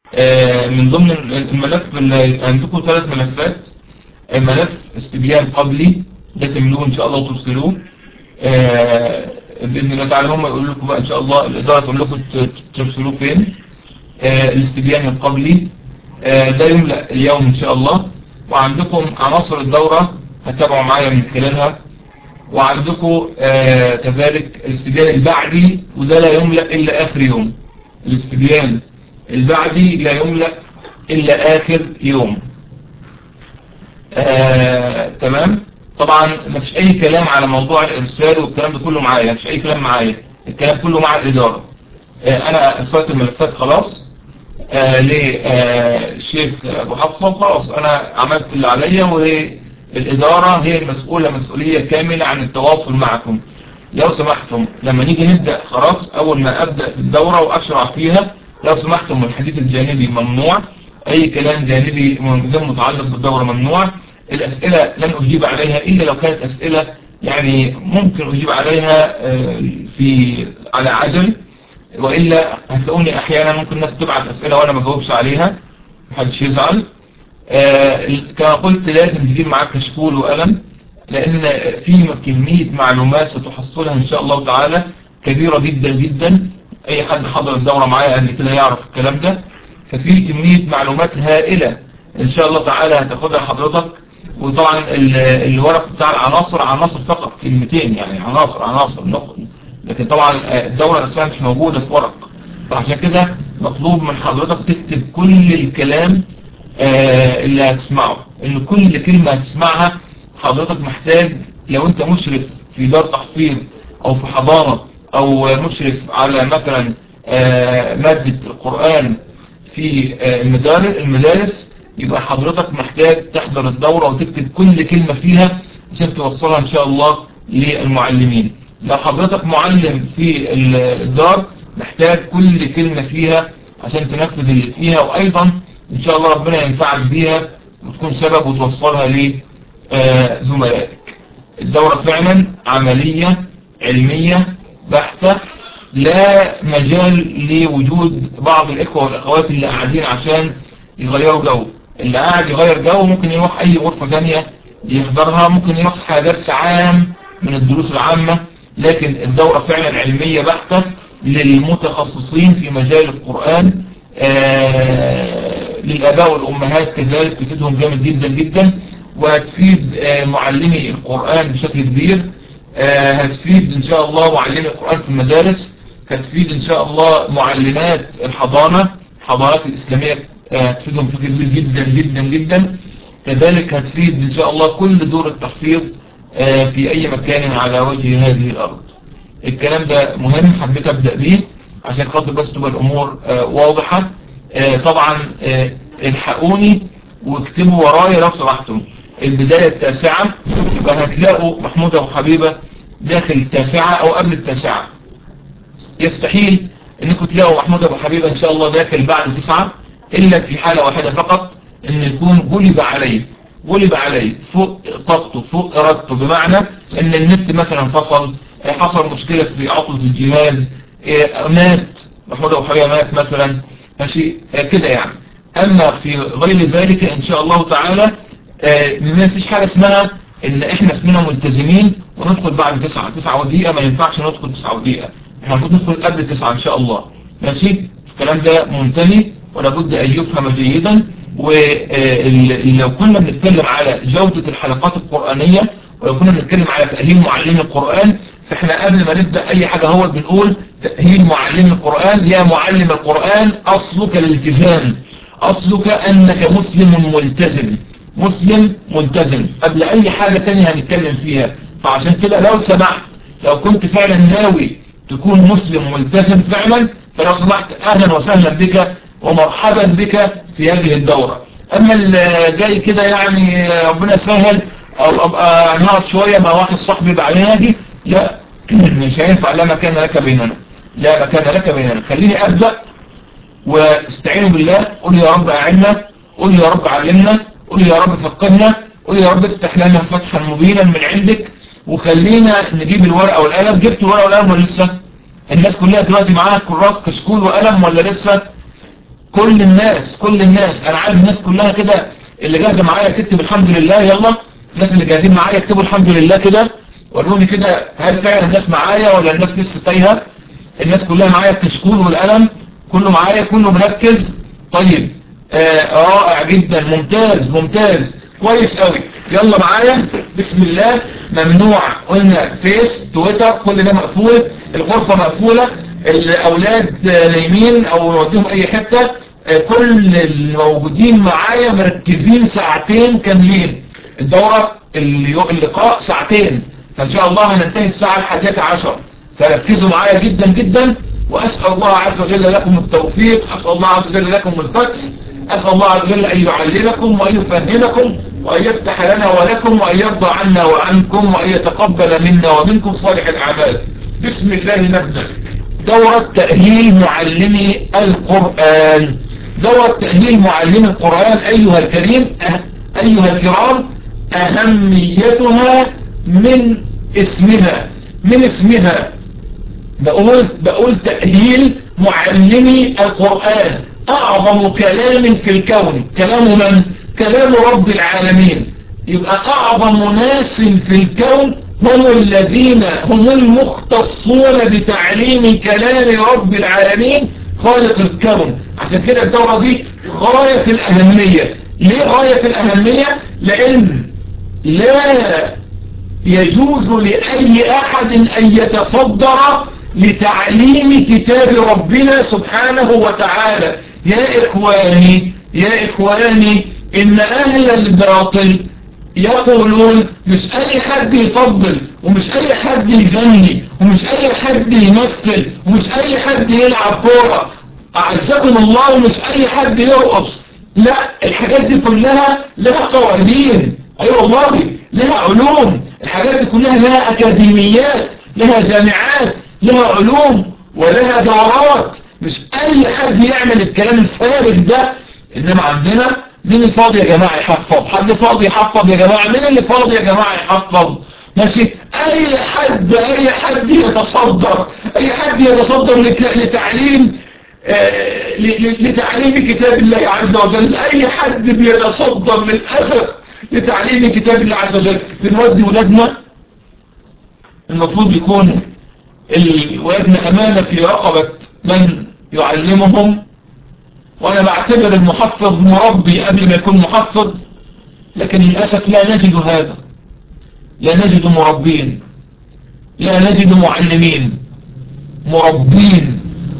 من ضمن الملف اللي عندكم ثلاث ملفات ملف استبيان قبلي ده تملوه ان شاء الله وترسلوه باذن الله تعالى هم يقول لكم بقى ان شاء الله الاداره تقول لكم ترسلوه فين الاستبيان القبلي ده يملأ اليوم ان شاء الله وعندكم عناصر الدورة هتتابعوا معايا من خلالها وعندكم كذلك الاستبيان البعدي وده لا يملأ الا اخر يوم الاستبيان البعدي لا يملأ الا اخر يوم آه، تمام طبعا ما فيش اي كلام على موضوع الارسال والكلام ده كله معايا ما فيش اي كلام معايا الكلام كله مع الادارة آه، انا ارسلت الملفات خلاص آه للشيخ ابو حفصة وخلاص انا عملت اللي عليا والادارة هي المسؤولة مسؤولية كاملة عن التواصل معكم لو سمحتم لما نيجي نبدأ خلاص اول ما ابدأ في الدورة واشرع فيها لو سمحتم الحديث الجانبي ممنوع اي كلام جانبي غير متعلق بالدورة ممنوع الاسئلة لن اجيب عليها الا لو كانت اسئلة يعني ممكن اجيب عليها في على عجل وإلا هتلاقوني أحيانا ممكن الناس تبعت أسئلة وأنا ما جاوبش عليها محدش يزعل آه كما قلت لازم تجيب معاك كشكول وقلم لأن في كمية معلومات ستحصلها إن شاء الله تعالى كبيرة جدا جدا أي حد حضر الدورة معايا قبل كده يعرف الكلام ده ففي كمية معلومات هائلة إن شاء الله تعالى هتاخدها حضرتك وطبعا الورق بتاع العناصر عناصر فقط كلمتين يعني عناصر عناصر نقط لكن طبعا الدورة نفسها مش موجودة في ورق فعشان كده مطلوب من حضرتك تكتب كل الكلام اللي هتسمعه ان كل كلمة هتسمعها حضرتك محتاج لو انت مشرف في دار تحفيظ او في حضانة او مشرف على مثلا مادة القرآن في المدارس المدارس يبقى حضرتك محتاج تحضر الدورة وتكتب كل كلمة فيها عشان توصلها ان شاء الله للمعلمين لو حضرتك معلم في الدار محتاج كل كلمة فيها عشان تنفذ اللي فيها وأيضا إن شاء الله ربنا ينفعك بيها وتكون سبب وتوصلها لزملائك الدورة فعلا عملية علمية بحتة لا مجال لوجود بعض الإخوة والأخوات اللي قاعدين عشان يغيروا جو اللي قاعد يغير جو ممكن يروح أي غرفة ثانية يحضرها ممكن يروح درس عام من الدروس العامة لكن الدورة فعلا علمية بحتة للمتخصصين في مجال القرآن للآباء والأمهات كذلك تفيدهم جامد جدا جدا وهتفيد معلمي القرآن بشكل كبير هتفيد إن شاء الله معلمي القرآن في المدارس هتفيد إن شاء الله معلمات الحضانة الحضانات الإسلامية هتفيدهم بشكل كبير جدا جدا جدا كذلك هتفيد إن شاء الله كل دور التحفيظ في أي مكان على وجه هذه الأرض الكلام ده مهم حبيت أبدأ به عشان خاطر بس تبقى الأمور واضحة طبعا الحقوني واكتبوا ورايا لو سمحتم البداية التاسعة يبقى هتلاقوا محمود أبو حبيبة داخل التاسعة أو قبل التاسعة يستحيل انكم تلاقوا محمود أبو حبيبة إن شاء الله داخل بعد تسعة إلا في حالة واحدة فقط ان يكون غلب عليه غلب عليه فوق طاقته فوق ارادته بمعنى ان النت مثلا فصل حصل مشكلة في عطل في الجهاز مات محمود ابو حبيبه مات مثلا ماشي كده يعني اما في غير ذلك ان شاء الله تعالى ما فيش حاجة اسمها ان احنا اسمنا ملتزمين وندخل بعد تسعة تسعة ودقيقة ما ينفعش ندخل تسعة ودقيقة احنا المفروض ندخل قبل تسعة ان شاء الله ماشي الكلام ده منتهي ولا بد ان يفهم جيدا ولو كنا بنتكلم على جودة الحلقات القرآنية ولو كنا بنتكلم على تأهيل معلم القرآن فاحنا قبل ما نبدأ اي حاجة هو بنقول تأهيل معلم القرآن يا معلم القرآن اصلك الالتزام اصلك انك مسلم ملتزم مسلم ملتزم قبل اي حاجة تانية هنتكلم فيها فعشان كده لو سمحت لو كنت فعلا ناوي تكون مسلم ملتزم فعلا فلو سمحت اهلا وسهلا بك ومرحبا بك في هذه الدورة اما اللي جاي كده يعني ربنا يسهل او ابقى نقعد شوية مع واحد صاحبي بعدين اجي لا مش هينفع لا مكان لك بيننا لا مكان لك بيننا خليني ابدأ واستعينوا بالله قول يا رب اعنا قول يا رب علمنا قول يا رب فقهنا قول يا رب افتح لنا فتحا مبينا من عندك وخلينا نجيب الورقة والقلم جبت الورقة والقلم ولا لسه الناس كلها دلوقتي معاها كراس كشكول وقلم ولا لسه كل الناس كل الناس انا عارف الناس كلها كده اللي جاهزه معايا تكتب الحمد لله يلا الناس اللي جاهزين معايا يكتبوا الحمد لله كده وروني كده هل فعلا الناس معايا ولا الناس لسه تايهه الناس كلها معايا الكشكول والقلم كله معايا كله مركز طيب آه رائع جدا ممتاز ممتاز كويس قوي يلا معايا بسم الله ممنوع قلنا فيس تويتر كل ده مقفول الغرفة مقفولة الاولاد نايمين او نوديهم اي حتة آه كل الموجودين معايا مركزين ساعتين كاملين الدورة اللقاء ساعتين فان شاء الله هننتهي الساعة الحادية عشر فركزوا معايا جدا جدا وأسأل الله عز وجل لكم التوفيق أسأل الله عز وجل لكم الفتح أسأل الله عز وجل أن يعلمكم وأن يفهمكم وأن يفتح لنا ولكم وأن يرضى عنا وعنكم وأن يتقبل منا ومنكم صالح الأعمال بسم الله نبدأ دورة تأهيل معلمي القرآن دورة تأهيل معلمي القرآن أيها الكريم أيها الكرام أهميتها من اسمها من اسمها بقول, بقول تأهيل معلمي القرآن أعظم كلام في الكون كلام من؟ كلام رب العالمين يبقى أعظم ناس في الكون هم الذين هم المختصون بتعليم كلام رب العالمين خالق الكون عشان كده الدورة دي غاية في الأهمية ليه غاية في الأهمية؟ لأن لا يجوز لأي أحد أن يتصدر لتعليم كتاب ربنا سبحانه وتعالى يا إخواني يا إخواني إن أهل الباطل يقولون مش أي حد يطبل ومش أي حد يغني ومش أي حد يمثل ومش أي حد يلعب كورة أعزكم الله مش أي حد يرقص لا الحاجات دي كلها لها قوانين أي أيوة والله لها علوم الحاجات دي كلها لها أكاديميات لها جامعات لها علوم ولها دورات مش اي حد يعمل الكلام الفارغ ده انما عندنا مين فاضي يا جماعة يحفظ حد فاضي يحفظ يا جماعة مين اللي فاضي يا جماعة يحفظ ماشي اي حد اي حد يتصدر اي حد يتصدر لتعليم آه لتعليم كتاب الله عز وجل اي حد بيتصدر للأسف لتعليم كتاب الله عز وجل بنودي ولادنا المفروض يكون ولادنا أمانة في رقبة من يعلمهم وأنا بعتبر المحفظ مربي قبل ما يكون محفظ لكن للأسف لا نجد هذا لا نجد مربين لا نجد معلمين مربين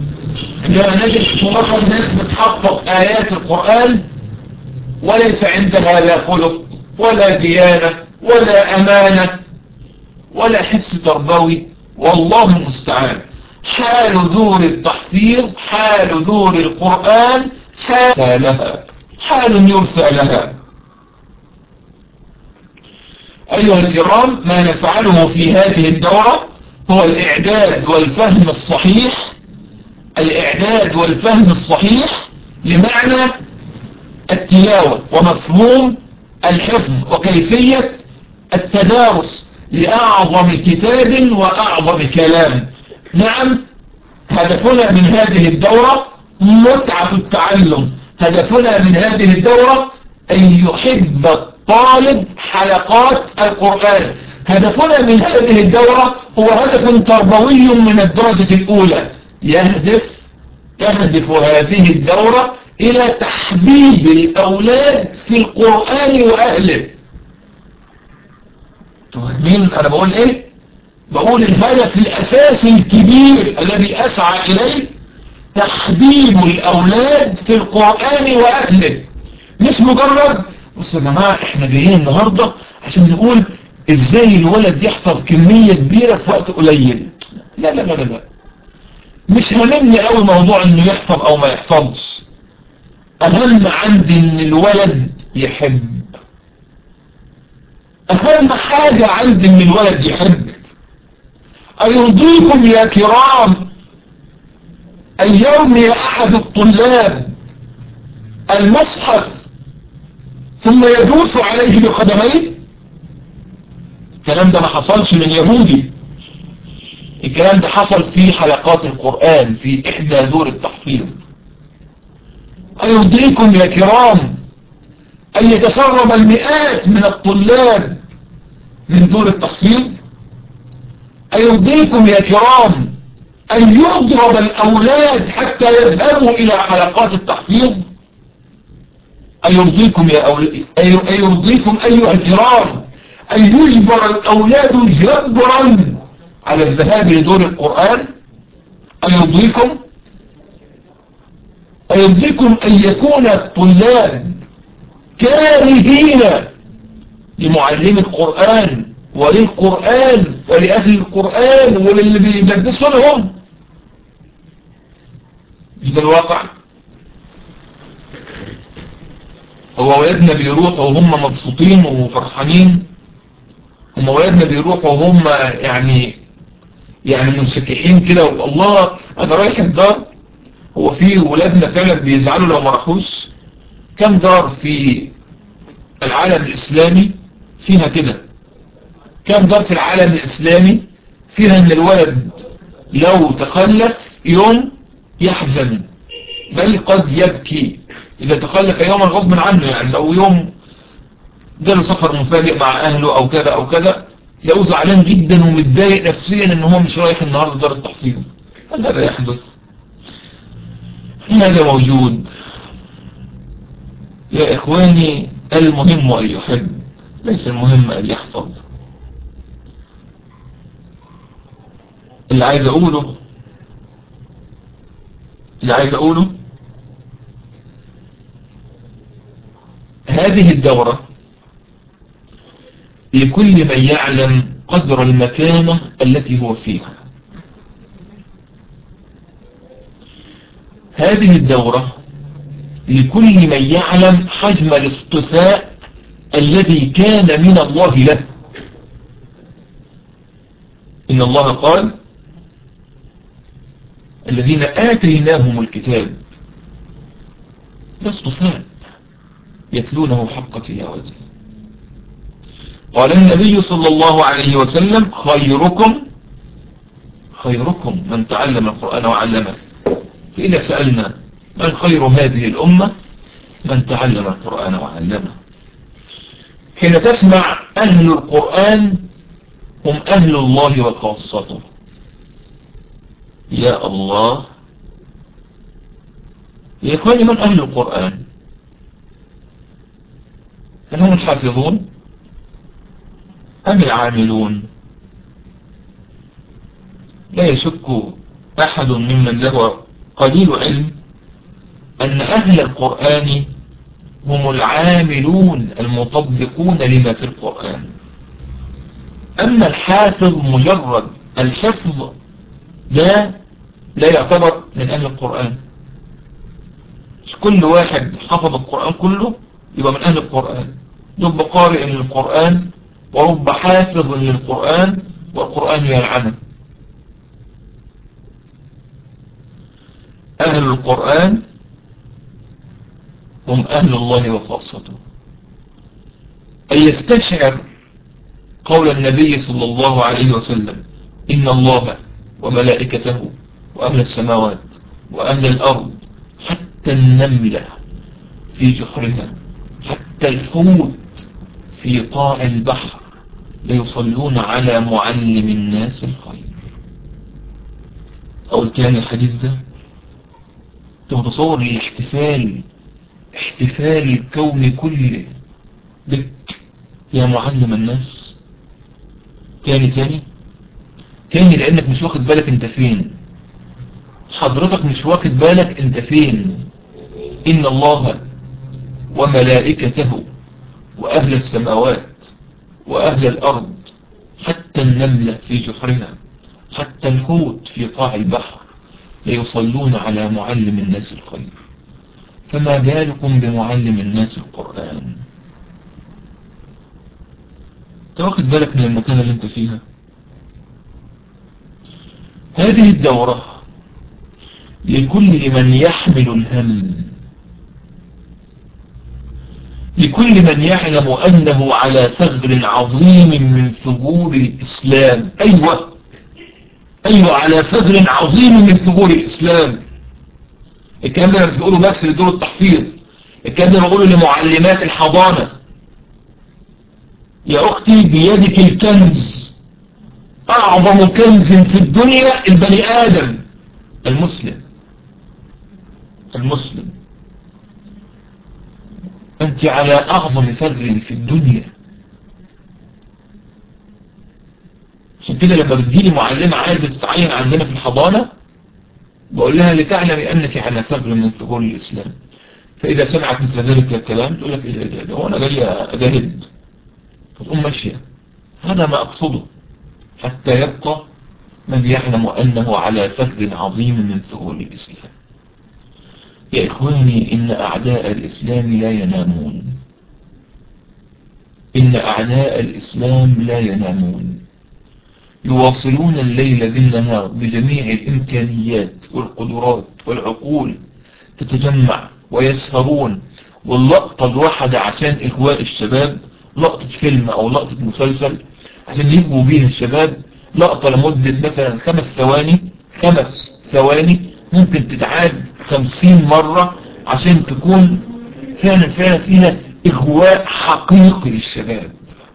لا نجد مجرد ناس بتحفظ آيات القرآن وليس عندها لا خلق ولا ديانة ولا أمانة ولا حس تربوي والله المستعان حال دور التحفيظ حال دور القرآن حال لها حال يرثى لها أيها الكرام ما نفعله في هذه الدورة هو الإعداد والفهم الصحيح الإعداد والفهم الصحيح لمعنى التلاوة ومفهوم الحفظ وكيفية التدارس لأعظم كتاب وأعظم كلام نعم هدفنا من هذه الدورة متعة التعلم هدفنا من هذه الدورة أن يحب الطالب حلقات القرآن هدفنا من هذه الدورة هو هدف تربوي من الدرجة الأولى يهدف تهدف هذه الدورة إلى تحبيب الأولاد في القرآن وأهله مين أنا بقول إيه بقول الهدف الأساسي الكبير الذي أسعى إليه تحبيب الأولاد في القرآن وأهله مش مجرد بصوا يا جماعة احنا جايين النهاردة عشان نقول ازاي الولد يحفظ كمية كبيرة في وقت قليل لا لا لا لا, لا. مش هممني قوي موضوع انه يحفظ او ما يحفظش اهم عندي ان الولد يحب اهم حاجة عندي ان الولد يحب ايرضيكم يا كرام ان يرمي احد الطلاب المصحف ثم يدوس عليه بقدميه الكلام ده ما حصلش من يهودي الكلام ده حصل في حلقات القرآن في إحدى دور التحفيظ أيرضيكم يا كرام أن يتسرب المئات من الطلاب من دور التحفيظ أيرضيكم يا كرام أن يضرب الأولاد حتى يذهبوا إلى حلقات التحفيظ أيرضيكم يا أولاد أيرضيكم أيها الكرام أن يجبر الأولاد جبرا على الذهاب لدور القرآن أيرضيكم أيرضيكم أن يكون الطلاب كارهين لمعلم القرآن وللقرآن ولأهل القرآن وللي بيدرسوا لهم مش ده الواقع هو ولادنا بيروحوا وهم مبسوطين وفرحانين هم ولادنا بيروحوا وهم يعني يعني منسكحين كده والله انا رايح الدار هو في ولادنا فعلا بيزعلوا لو ما راحوش كم دار في العالم الاسلامي فيها كده كم دار في العالم الاسلامي فيها ان الولد لو تخلف يوم يحزن بل قد يبكي اذا تخلف يوما غصب عنه يعني لو يوم جاله سفر مفاجئ مع اهله او كذا او كذا لو زعلان جدا ومتضايق نفسيا ان هو مش رايح النهارده دار التحفيظ هل هذا يحدث هذا موجود يا اخواني المهم ان يحب ليس المهم ان يحفظ اللي عايز اقوله اللي عايز اقوله هذه الدورة لكل من يعلم قدر المكانة التي هو فيها هذه الدورة لكل من يعلم حجم الاصطفاء الذي كان من الله له إن الله قال الذين آتيناهم الكتاب ده اصطفاء يتلونه حق تلاوته قال النبي صلى الله عليه وسلم خيركم خيركم من تعلم القرآن وعلمه فإذا سألنا من خير هذه الأمة من تعلم القرآن وعلمه حين تسمع أهل القرآن هم أهل الله وخاصته يا الله يا إخواني من أهل القرآن هل هم الحافظون أم العاملون لا يشك أحد ممن له قليل علم أن أهل القرآن هم العاملون المطبقون لما في القرآن أما الحافظ مجرد الحفظ لا لا يعتبر من أهل القرآن مش كل واحد حفظ القرآن كله يبقى من أهل القرآن رب قارئ للقرآن ورب حافظ للقرآن والقرآن يلعنه أهل القرآن هم أهل الله وخاصته أن يستشعر قول النبي صلى الله عليه وسلم إن الله وملائكته وأهل السماوات وأهل الأرض حتى النملة في جحرها حتى الحوت في قاع البحر ليصلون على معلم الناس الخير أو الكلام الحديث ده تتصور الاحتفال احتفال الكون كله بك يا معلم الناس تاني تاني تاني لانك مش واخد بالك انت فين حضرتك مش واخد بالك انت فين ان الله وملائكته واهل السماوات واهل الارض حتى النملة في جحرها حتى الحوت في قاع البحر ليصلون على معلم الناس الخير فما بالكم بمعلم الناس القرآن انت واخد بالك من المكان اللي انت فيها هذه الدورة لكل من يحمل الهم لكل من يعلم أنه على ثغر عظيم من ثغور الإسلام أيوة أيوة على ثغر عظيم من ثغور الإسلام الكلام ده انا مش بقوله بس لدور التحفيظ الكلام ده بقوله لمعلمات الحضانة يا اختي بيدك الكنز اعظم كنز في الدنيا البني ادم المسلم المسلم انت على اعظم ثغر في الدنيا عشان كده لما بتجيلي معلمة عايزة تتعين عندنا في الحضانة بقول لها لتعلمي انك على ثغر من ثغور الاسلام فاذا سمعت مثل ذلك الكلام تقول لك ايه ده ده هو انا جاي اجاهد فتقوم ماشية هذا ما اقصده حتى يبقى من يعلم انه على ثغر عظيم من ثغور الاسلام يا إخواني إن أعداء الإسلام لا ينامون إن أعداء الإسلام لا ينامون يواصلون الليل بالنهار بجميع الإمكانيات والقدرات والعقول تتجمع ويسهرون واللقطة الواحدة عشان إغواء الشباب لقطة فيلم أو لقطة مسلسل عشان يبقوا بيها الشباب لقطة لمدة مثلا خمس ثواني خمس ثواني ممكن تتعاد خمسين مرة عشان تكون فعلا فعلا فيها إغواء حقيقي للشباب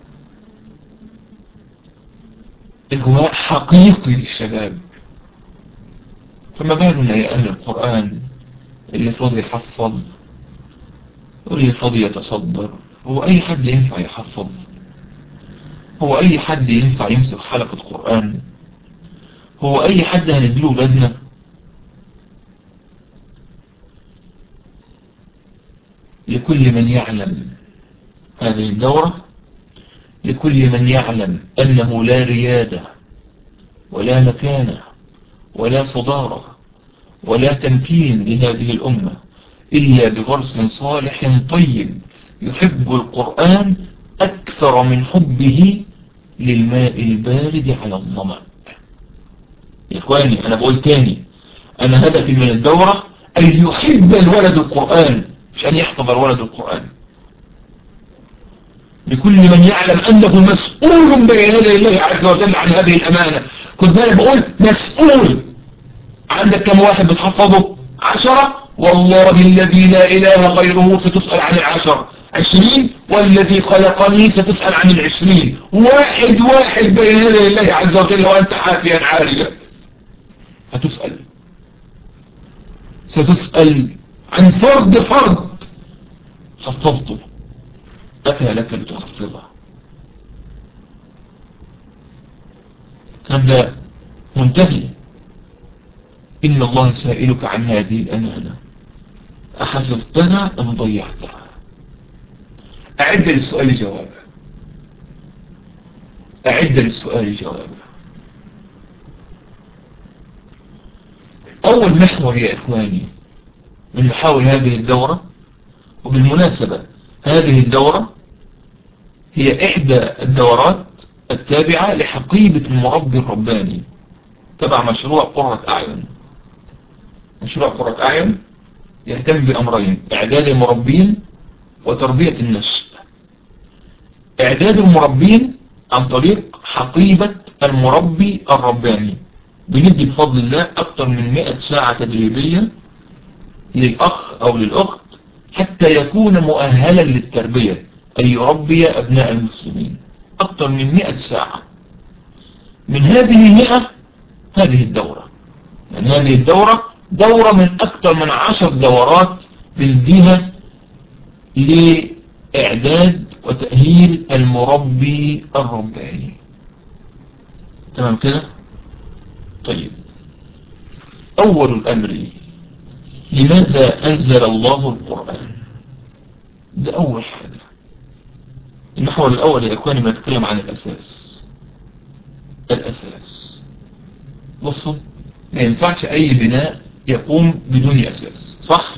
إغواء حقيقي للشباب فما بالنا يا أهل القرآن اللي فاضي يحفظ واللي فاضي يتصدر هو أي حد ينفع يحفظ هو أي حد ينفع يمسك حلقة قرآن هو أي حد هنديله ولادنا لكل من يعلم هذه الدورة لكل من يعلم أنه لا ريادة ولا مكانة ولا صدارة ولا تمكين لهذه الأمة إلا بغرس صالح طيب يحب القرآن أكثر من حبه للماء البارد على الظمأ يا إخواني أنا بقول تاني أنا هدفي من الدورة أن يحب الولد القرآن مش أن يحفظ الولد القرآن لكل من يعلم أنه مسؤول بين يدي الله عز وجل عن هذه الأمانة كنت بالي بقول مسؤول عندك كم واحد بتحفظه عشرة والله الذي لا إله غيره ستسأل عن العشر عشرين والذي خلقني ستسأل عن العشرين واحد واحد بين يدي الله عز وجل وأنت حافيا عاريا هتسأل ستسأل عن فرد فرد حفظته أتى لك لتحفظه الكلام ده منتهي إن الله سائلك عن هذه الأمانة أحفظتها أم ضيعتها أعد للسؤال جوابا أعد للسؤال جوابا أول محور يا إخواني من محاور هذه الدورة وبالمناسبة هذه الدورة هي إحدى الدورات التابعة لحقيبة المربي الرباني تبع مشروع قرة أعين مشروع قرة أعين يهتم بأمرين إعداد المربين وتربية النشء إعداد المربين عن طريق حقيبة المربي الرباني بندي بفضل الله أكثر من 100 ساعة تدريبية للأخ أو للأخت حتى يكون مؤهلا للتربية أي يربي أبناء المسلمين أكثر من 100 ساعة من هذه المئة هذه الدورة يعني هذه الدورة دورة من أكثر من عشر دورات بنديها لإعداد وتأهيل المربي الرباني تمام كده طيب أول الأمر لماذا أنزل الله القرآن ده أول حاجة المحور الأول يا إخواني ما نتكلم عن الأساس الأساس بصوا ما ينفعش أي بناء يقوم بدون أساس صح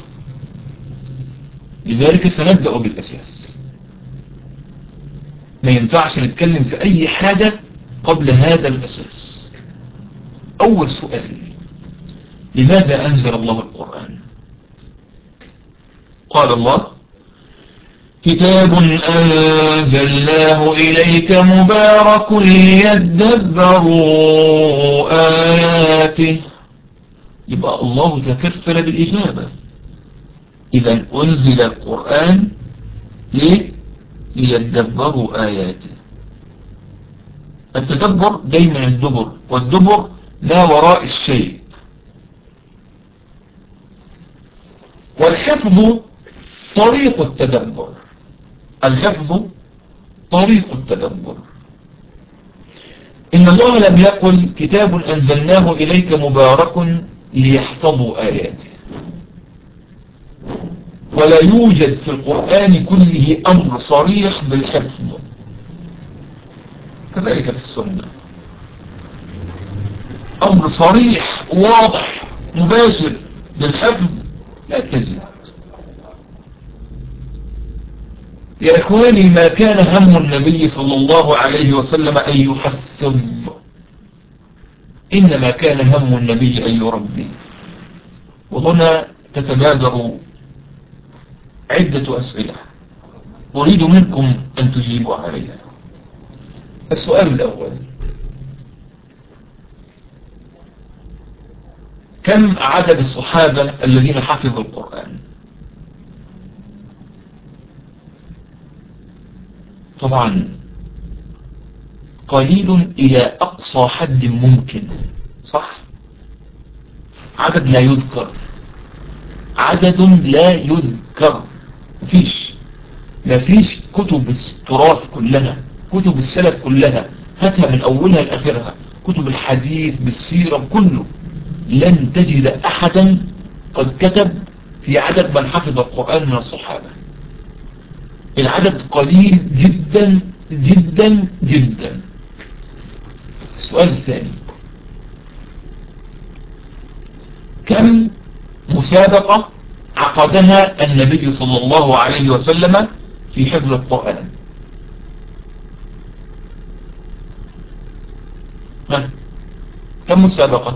لذلك سنبدأ بالأساس ما ينفعش نتكلم في أي حاجة قبل هذا الأساس أول سؤال لماذا أنزل الله القرآن قال الله كتاب أنزلناه إليك مبارك ليدبروا آياته يبقى الله تكفل بالإجابة إذا أنزل القرآن ليه؟ ليدبروا آياته التدبر جاي من الدبر والدبر ما وراء الشيء والحفظ طريق التدبر الحفظ طريق التدبر إن الله لم يقل كتاب أنزلناه إليك مبارك ليحفظوا آياته ولا يوجد في القرآن كله أمر صريح بالحفظ كذلك في السنة أمر صريح واضح مباشر للحفظ لا تجد يا إخواني ما كان هم النبي صلى الله عليه وسلم أن يحفظ إنما كان هم النبي أن يربي وهنا تتبادر عدة أسئلة أريد منكم أن تجيبوا عليها السؤال الأول كم عدد الصحابة الذين حفظوا القرآن طبعا قليل إلى أقصى حد ممكن صح عدد لا يذكر عدد لا يذكر مفيش مفيش كتب التراث كلها كتب السلف كلها هاتها من أولها لآخرها كتب الحديث بالسيرة كله لن تجد أحدا قد كتب في عدد من حفظ القرآن من الصحابة العدد قليل جدا جدا جدا السؤال الثاني كم مسابقة عقدها النبي صلى الله عليه وسلم في حفظ القرآن ها كم مسابقة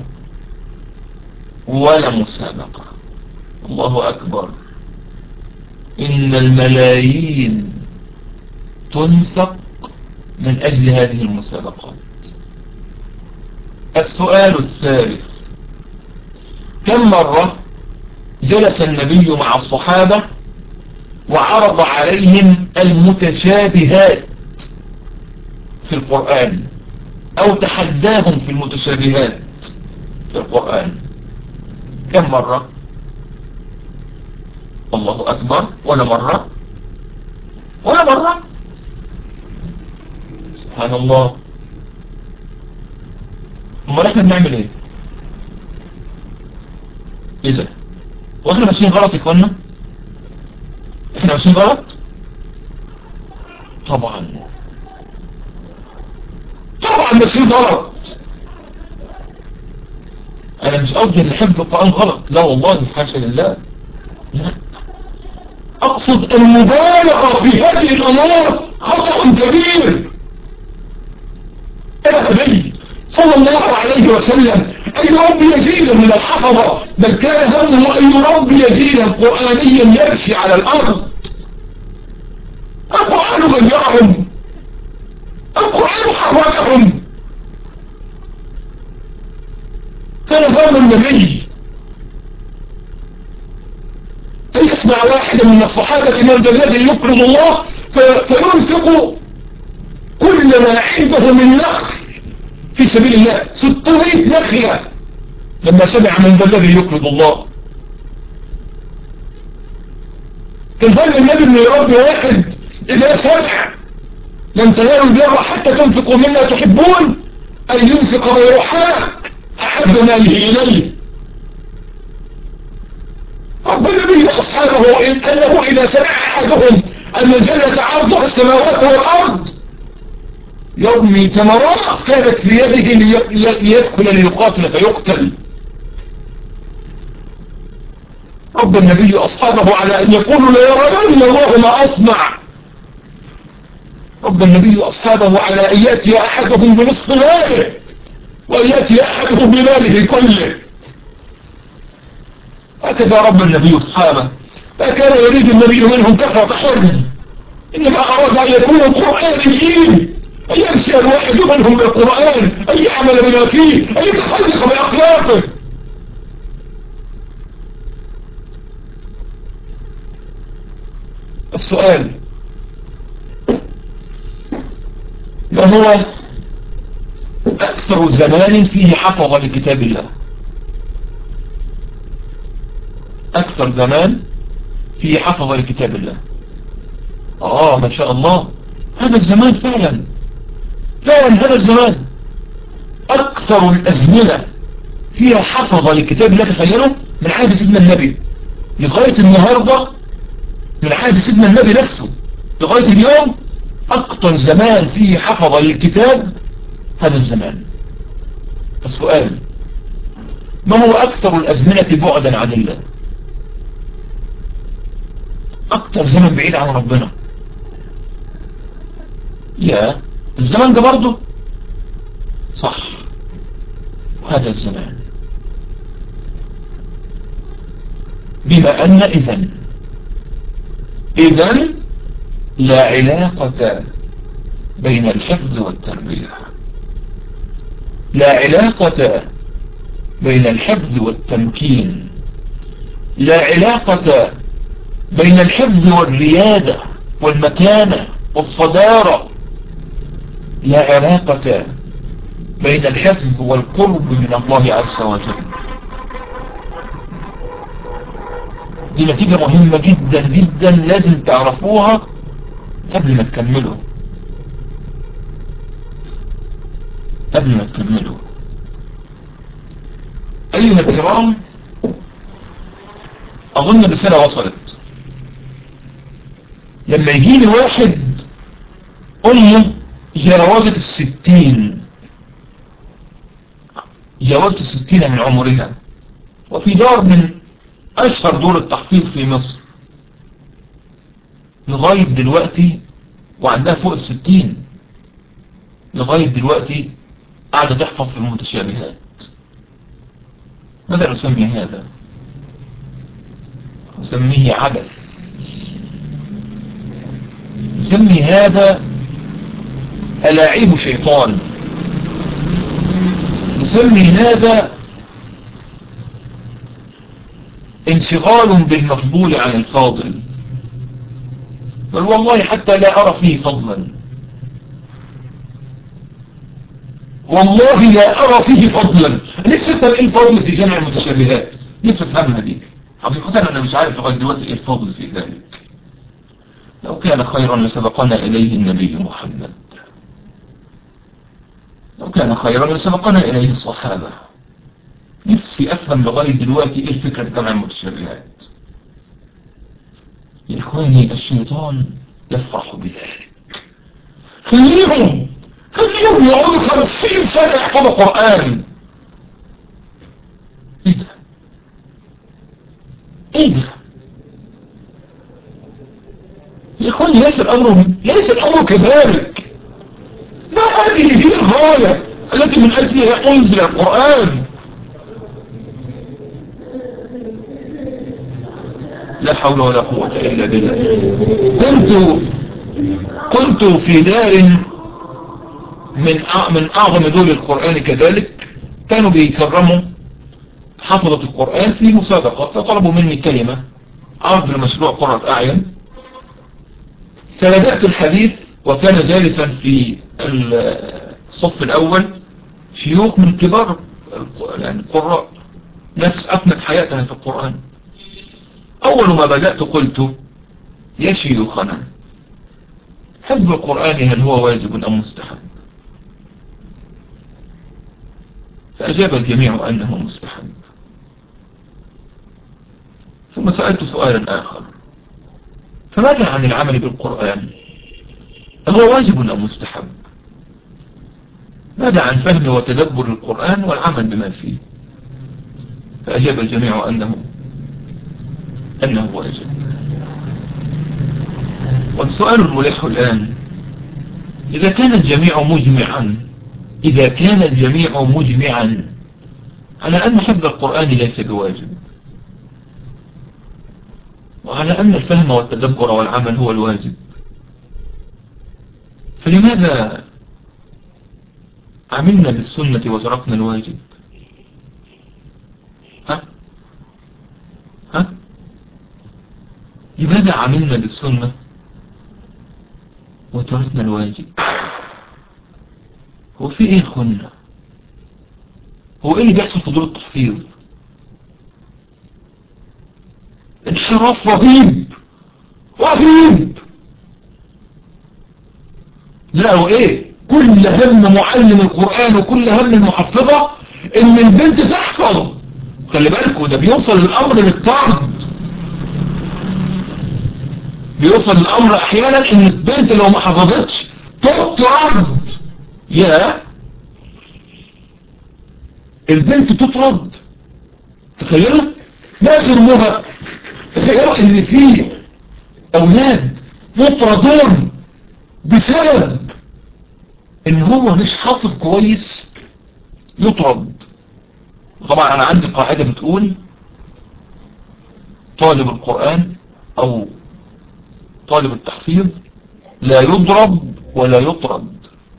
ولا مسابقة الله أكبر إن الملايين تنفق من أجل هذه المسابقات السؤال الثالث كم مرة جلس النبي مع الصحابة وعرض عليهم المتشابهات في القرآن أو تحداهم في المتشابهات في القرآن كم مرة الله أكبر ولا مرة ولا مرة سبحان الله امال احنا بنعمل ايه ايه ده واحنا ماشيين غلط يا اخوانا احنا ماشيين غلط طبعا طبعا ماشيين غلط انا مش قصدي ان حفظ القرآن غلط لا والله حاشا لله لا اقصد المبالغة في هذه الامور خطأ كبير النبي صلى الله عليه وسلم أن يربي جيلا من الحفظة بل كان همه أن يربي جيلا قرآنيا يمشي على الأرض القرآن غيرهم القرآن حركهم كان هم النبي أن يسمع واحدا من الصحابة من ذا الذي يقرض الله فينفق كل ما عنده من نخل في سبيل الله 600 نخلة لما سمع من ذا الذي يقرض الله كان ظل النبي انه يربي واحد اذا سمع لن تنالوا البر حتى تنفقوا مما تحبون ان ينفق غيرحاء احب ماله اليه رب النبي واصحابه انه اذا سمع احدهم ان الجنة عرضها السماوات والارض يرمي تمرات كانت في يده ليدخل ليقاتل فيقتل رب النبي أصحابه على أن يقولوا لا يرون الله ما أصنع رب النبي أصحابه على أن يأتي أحدهم بنصف ماله وأن يأتي أحدهم بماله كله هكذا رب النبي أصحابه لا كان يريد النبي منهم كثرة حرم إنما أراد أن يكونوا قرآنيين أن يمشي الواحد منهم بالقرآن أن يعمل بما فيه أن يتخلق بأخلاقه السؤال ما هو أكثر زمان فيه حفظ لكتاب الله أكثر زمان فيه حفظ لكتاب الله آه ما شاء الله هذا الزمان فعلا فعلا هذا الزمان أكثر الأزمنة فيها حفظ لكتاب الله تخيلوا من عهد سيدنا النبي لغاية النهاردة من عهد سيدنا النبي نفسه لغاية اليوم أكثر زمان فيه حفظ للكتاب هذا الزمان السؤال ما هو أكثر الأزمنة بعدا عن الله أكثر زمن بعيد عن ربنا يا الزمن ده برضه صح هذا الزمان بما أن إذن إذن لا علاقة بين الحفظ والتربية لا علاقة بين الحفظ والتمكين لا علاقة بين الحفظ والريادة والمكانة والصدارة لا علاقة بين الحفظ والقرب من الله عز وجل دي نتيجة مهمة جدا جدا لازم تعرفوها قبل ما تكملوا قبل ما تكملوا أيها الكرام أظن الرسالة وصلت لما يجي لي واحد أمه جاوزت الستين جاوزت الستين من عمرها وفي دار من أشهر دور التحفيظ في مصر لغاية دلوقتي وعندها فوق الستين لغاية دلوقتي قاعدة تحفظ في المتشابهات ماذا نسمي هذا نسميه عبث نسمي هذا ألاعيب شيطان نسمي هذا انشغال بالمفضول عن الفاضل بل والله حتى لا أرى فيه فضلا والله لا أرى فيه فضلا نفسي أفهم إيه الفضل في جمع المتشابهات نفسي أفهمها دي حقيقة أنا مش عارف لغاية دلوقتي إيه الفضل في ذلك لو كان خيرا لسبقنا إليه النبي محمد لو كان خيرا لسبقنا إليه الصحابة نفسي أفهم لغاية دلوقتي إيه الفكرة في جمع المتشابهات يا إخواني الشيطان يفرح بذلك خليهم خليهم يقعدوا خمسين سنة يحفظوا قرآن ايه ده ايه ده يا اخواني ليس الامر ليس الامر كذلك ما هذه هي الغاية التي من اجلها انزل القرآن لا حول ولا قوة الا بالله كنت كنت في دار من من اعظم دول القرآن كذلك كانوا بيكرموا حفظة القرآن في مسابقة فطلبوا مني كلمة عرض لمشروع قرة اعين فبدأت الحديث وكان جالسا في الصف الاول شيوخ من كبار يعني القراء ناس افنت حياتها في القرآن اول ما بدأت قلت يا شيوخنا حفظ القرآن هل هو واجب ام مستحب فأجاب الجميع أنه مستحب ثم سألت سؤالا آخر فماذا عن العمل بالقرآن هو واجب أم مستحب ماذا عن فهم وتدبر القرآن والعمل بما فيه فأجاب الجميع أنه أنه واجب والسؤال الملح الآن إذا كان الجميع مجمعا إذا كان الجميع مجمعا على أن حفظ القرآن ليس بواجب وعلى أن الفهم والتدبر والعمل هو الواجب فلماذا عملنا بالسنة وتركنا الواجب ها ها لماذا عملنا بالسنة وتركنا الواجب هو في ايه خلنا هو ايه اللي بيحصل في دور التحفيظ انحراف رهيب رهيب لا وايه كل هم معلم القرآن وكل هم المحفظة ان البنت تحفظ خلي بالكوا ده بيوصل الامر للطرد بيوصل الامر احيانا ان البنت لو ما حفظتش تطرد يا البنت تطرد تخيلوا لا ترموها تخيلوا ان في اولاد مطردون بسبب ان هو مش حافظ كويس يطرد طبعا انا عندي قاعدة بتقول طالب القرآن او طالب التحفيظ لا يضرب ولا يطرد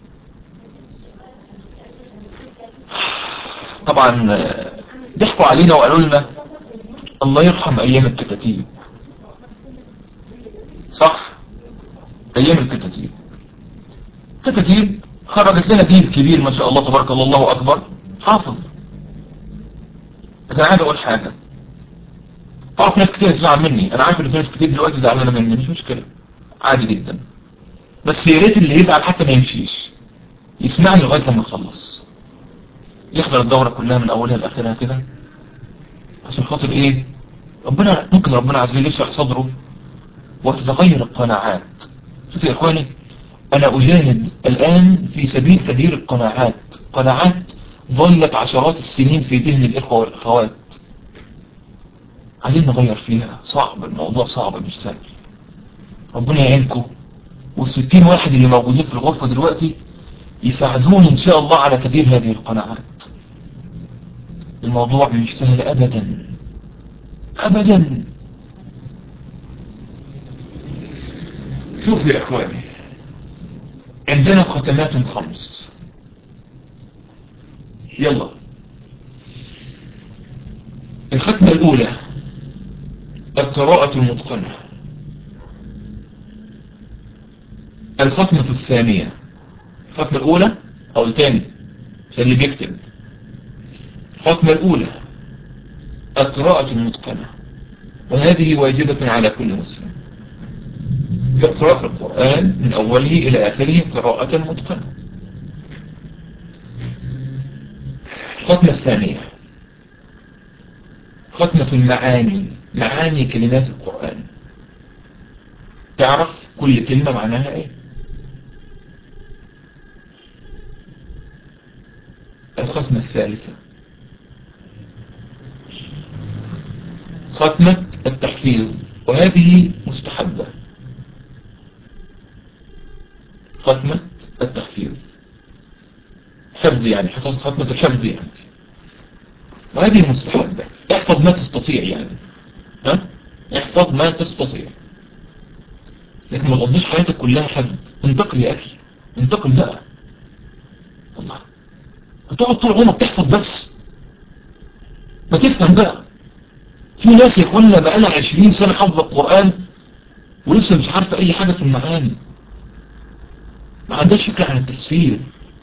طبعا ضحكوا علينا وقالوا لنا الله يرحم ايام الكتاتيب صح ايام الكتاتيب كتاتيب خرجت لنا جيل كبير ما شاء الله تبارك الله الله اكبر حافظ لكن عايز اقول حاجة اعرف ناس كتير تزعل مني انا عارف ان في ناس كتير دلوقتي زعلانه مني مش مشكلة عادي جدا بس يا ريت اللي يزعل حتى ما يمشيش يسمعني لغاية لما يخلص يحضر الدورة كلها من اولها لاخرها كده عشان خاطر ايه ربنا ممكن ربنا عز وجل يشرح صدره وتتغير القناعات شوف يا اخواني انا اجاهد الان في سبيل تغيير القناعات قناعات ظلت عشرات السنين في ذهن الاخوة والاخوات عايزين نغير فيها صعب الموضوع صعب مش سهل ربنا يعينكم والستين واحد اللي موجودين في الغرفة دلوقتي يساعدوني ان شاء الله على تغيير هذه القناعات الموضوع مش سهل ابدا ابدا شوف يا اخواني عندنا ختمات خمس يلا الختمة الاولى القراءة المتقنة الختمة الثانية الختمة الاولى او الثاني عشان اللي بيكتب الختمة الاولى القراءة المتقنة وهذه واجبة على كل مسلم يقرأ القرآن من أوله إلى آخره قراءة متقنة الختمة الثانية ختمة المعاني معاني كلمات القرآن تعرف كل كلمة معناها ايه الختمة الثالثة ختمة التحفيظ وهذه مستحبة ختمة التحفيظ حفظ يعني ختمة الحفظ يعني وهذه مستحبة احفظ ما تستطيع يعني ها احفظ ما تستطيع لكن ما تقضيش حياتك كلها حفظ انتقل يا اخي انتقل بقى الله هتقعد طول عمرك تحفظ بس ما تفهم بقى في ناس يقولنا بقى لها 20 سنة حفظ القرآن ولسه مش عارفة اي حاجة في المعاني ما عندهاش فكرة عن التفسير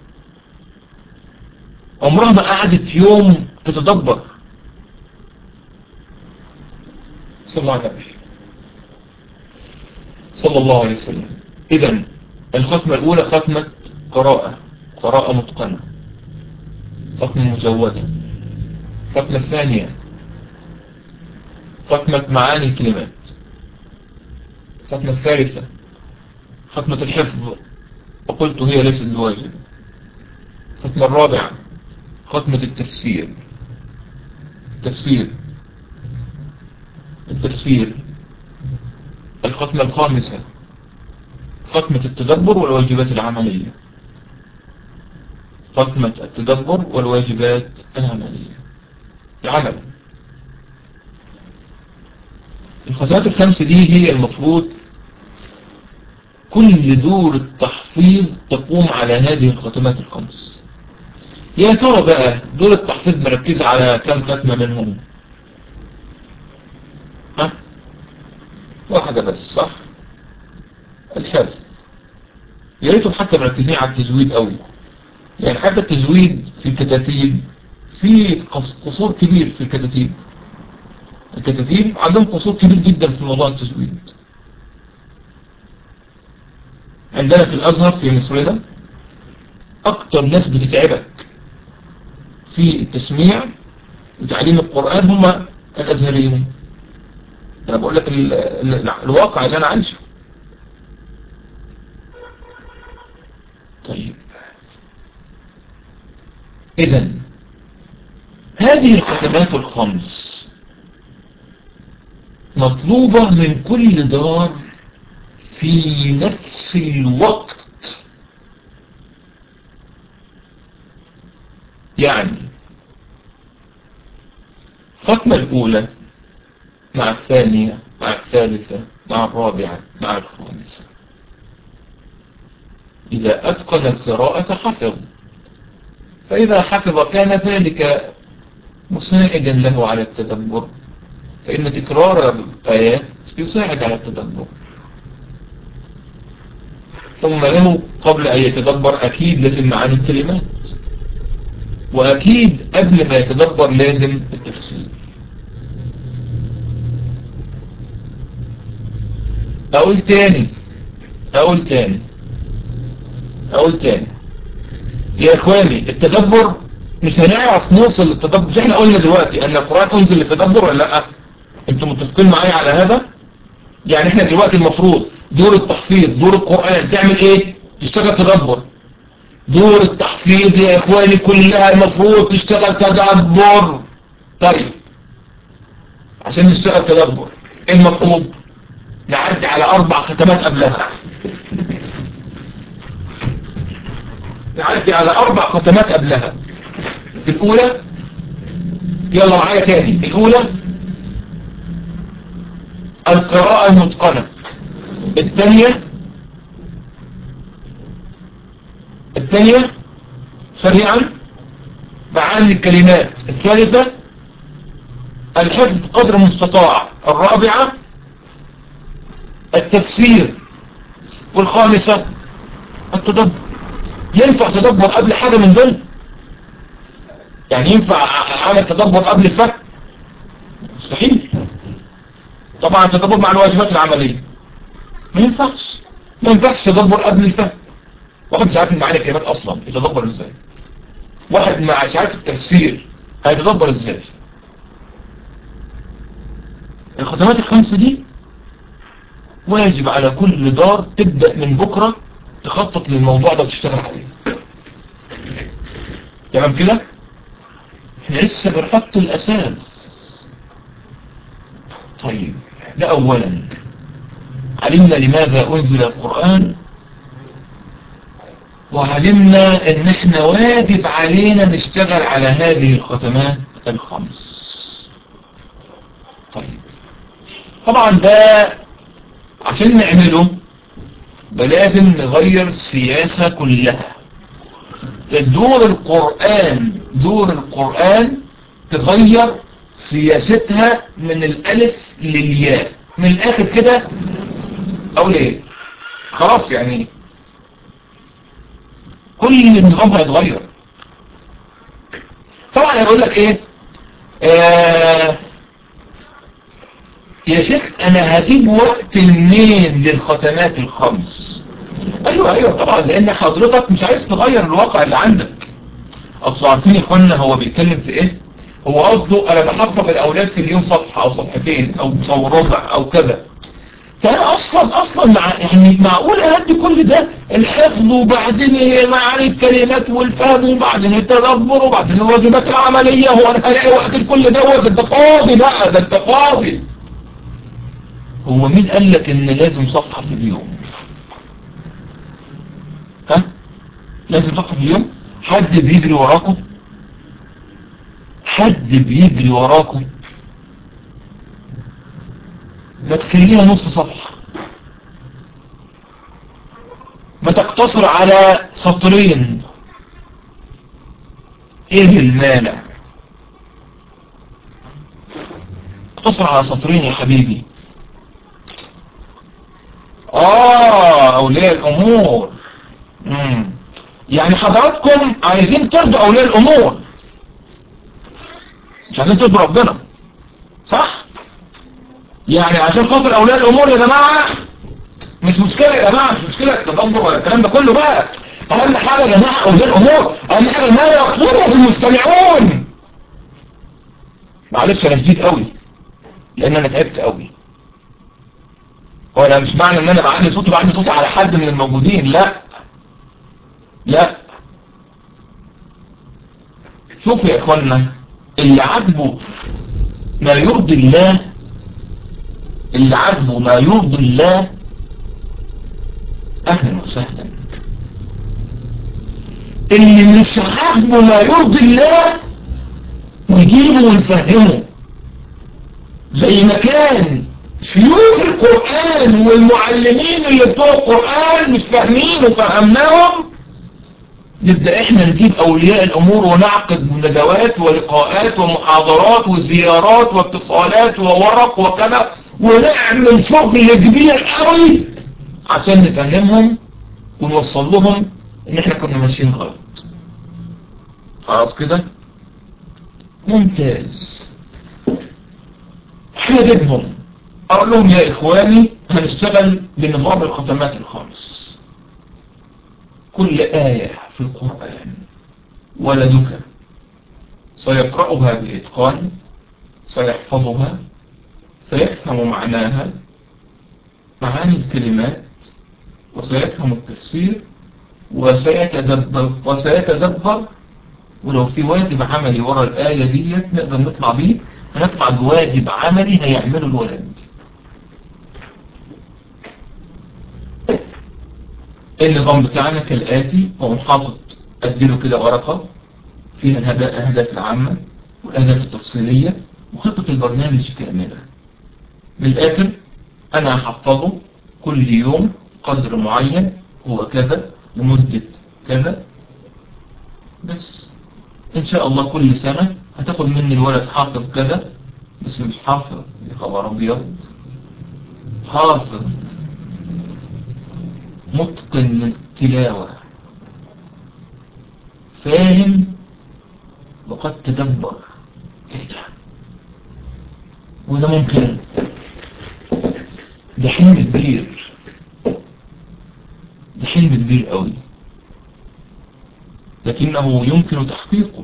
عمرها ما قعدت يوم تتدبر صلى الله عليه وسلم صلى الله عليه وسلم اذا الختمة الاولى ختمة قراءة قراءة متقنة ختمة مزودة ختمة الثانية ختمة معاني الكلمات ختمة الثالثة ختمة الحفظ وقلت هي ليست بواجب الختمة الرابعة ختمة التفسير التفسير التفسير الختمة الخامسة ختمة التدبر والواجبات العملية ختمة التدبر والواجبات العملية العمل الختمات الخمسة دي هي المفروض كل دور التحفيظ تقوم على هذه الختمات الخمس يا ترى بقى دور التحفيظ مركزة على كم ختمة منهم ها واحدة بس صح الحفظ يا ريتهم حتى مركزين على التزويد قوي يعني حتى التزويد في الكتاتيب في قصور كبير في الكتاتيب الكتاتيب عندهم قصور كبير جدا في موضوع التزويد عندنا في الأزهر في مصر ده أكتر ناس بتتعبك في التسميع وتعليم القرآن هم الأزهريين أنا بقول لك ال ال الواقع اللي أنا عايشه طيب إذا هذه الختمات الخمس مطلوبة من كل دار في نفس الوقت يعني الختمة الأولى مع الثانية مع الثالثة مع الرابعة مع الخامسة إذا أتقن القراءة حفظ فإذا حفظ كان ذلك مساعدا له على التدبر فإن تكرار الآيات يساعد على التدبر ثم له قبل أن يتدبر أكيد لازم معاني الكلمات وأكيد قبل ما يتدبر لازم التفسير أقول تاني أقول تاني أقول تاني يا إخواني التدبر مش هنعرف نوصل للتدبر مش احنا قلنا دلوقتي أن القرآن أنزل للتدبر ولا لأ انتم متفقين معايا على هذا يعني احنا دلوقتي المفروض دور التحفيظ دور القرآن تعمل ايه تشتغل تدبر دور التحفيظ يا اخواني كلها المفروض تشتغل تدبر طيب عشان نشتغل تدبر ايه المطلوب نعدي على اربع ختمات قبلها نعدي على اربع ختمات قبلها الاولى يلا معايا تاني الاولى القراءة المتقنة الثانية الثانية سريعا معاني الكلمات الثالثة الحفظ قدر المستطاع الرابعة التفسير والخامسة التدبر ينفع تدبر قبل حاجة من دول يعني ينفع اعمل تدبر قبل الفهم مستحيل طبعا تدبر مع الواجبات العملية ما ينفعش ما ينفعش تدبر قبل الفهم واحد مش عارف معاني الكلمات اصلا يتدبر ازاي واحد مش عارف التفسير هيتدبر ازاي الخدمات الخمسة دي واجب على كل دار تبدأ من بكرة تخطط للموضوع ده وتشتغل عليه تمام كده احنا لسه بنحط الاساس طيب ده اولا علمنا لماذا انزل القرآن وعلمنا ان احنا واجب علينا نشتغل على هذه الختمات الخمس طيب طبعا ده عشان نعمله لازم نغير السياسة كلها دور القرآن دور القرآن تغير سياستها من الالف للياء من الاخر كده اقول ايه خلاص يعني كل النظام هيتغير طبعا هيقول لك ايه آه يا شيخ انا هجيب وقت منين للختمات الخمس ايوه ايوه طبعا لان حضرتك مش عايز تغير الواقع اللي عندك اصل عارفين يا اخوانا هو بيتكلم في ايه هو قصده انا بحفظ الاولاد في اليوم صفحة او صفحتين او او ربع او كذا فانا اصلا اصلا مع يعني معقول اهدي كل ده الحفظ وبعدين معاني الكلمات والفهم وبعدين التدبر وبعدين الواجبات العملية هو انا هلاقي وقت لكل دوت ده انت فاضي بقى ده انت فاضي هو مين قال لك ان لازم صفحة في اليوم ها لازم صفحة في اليوم حد بيجري وراكم حد بيجري وراكم ما تخليها نص صفحة ما تقتصر على سطرين ايه المانع اقتصر على سطرين يا حبيبي اه اولياء الامور مم. يعني حضراتكم عايزين ترضوا اولياء الامور مش عايزين ترضوا ربنا صح يعني عشان خاطر اولياء الامور يا جماعة مش مشكلة يا جماعة مش مشكلة التدبر ولا الكلام ده كله بقى اهم حاجة يا جماعة اولياء الامور اهم حاجة ما يطلبه المستمعون معلش انا شديد قوي لان انا تعبت قوي وانا مش معنى ان انا بعلي صوتي بعلي صوتي على حد من الموجودين لا لا شوفوا يا اخوانا اللي عاجبه ما يرضي الله اللي عاجبه ما يرضي الله اهلا وسهلا اللي مش عاجبه ما يرضي الله نجيبه ونفهمه زي ما كان شيوخ القرآن والمعلمين اللي بتوع القرآن مش فاهمين وفهمناهم نبدأ احنا نجيب اولياء الامور ونعقد ندوات ولقاءات ومحاضرات وزيارات واتصالات وورق وكذا ونعمل شغل كبير قوي عشان نفهمهم ونوصل لهم ان احنا كنا ماشيين غلط خلاص كده ممتاز حاببهم اقول لهم يا اخواني هنشتغل بنظام الختمات الخامس كل آية في القرآن ولدك سيقرأها بإتقان سيحفظها سيفهم معناها معاني الكلمات وسيفهم التفسير وسيتدبر وسيتدبر ولو في واجب عملي ورا الآية دي نقدر نطلع بيه هنطلع بواجب عملي هيعمله الولد النظام بتاعنا كالآتي هو حاطط أديله كده ورقة فيها الأهداف العامة والأهداف التفصيلية وخطة البرنامج كاملة من الآخر أنا هحفظه كل يوم قدر معين هو كذا لمدة كذا بس إن شاء الله كل سنة هتاخد مني الولد حافظ كذا بس مش حافظ يا خبر أبيض حافظ متقن للتلاوة فاهم وقد تدبر ايه ده وده ممكن ده حلم كبير ده حلم كبير قوي لكنه يمكن تحقيقه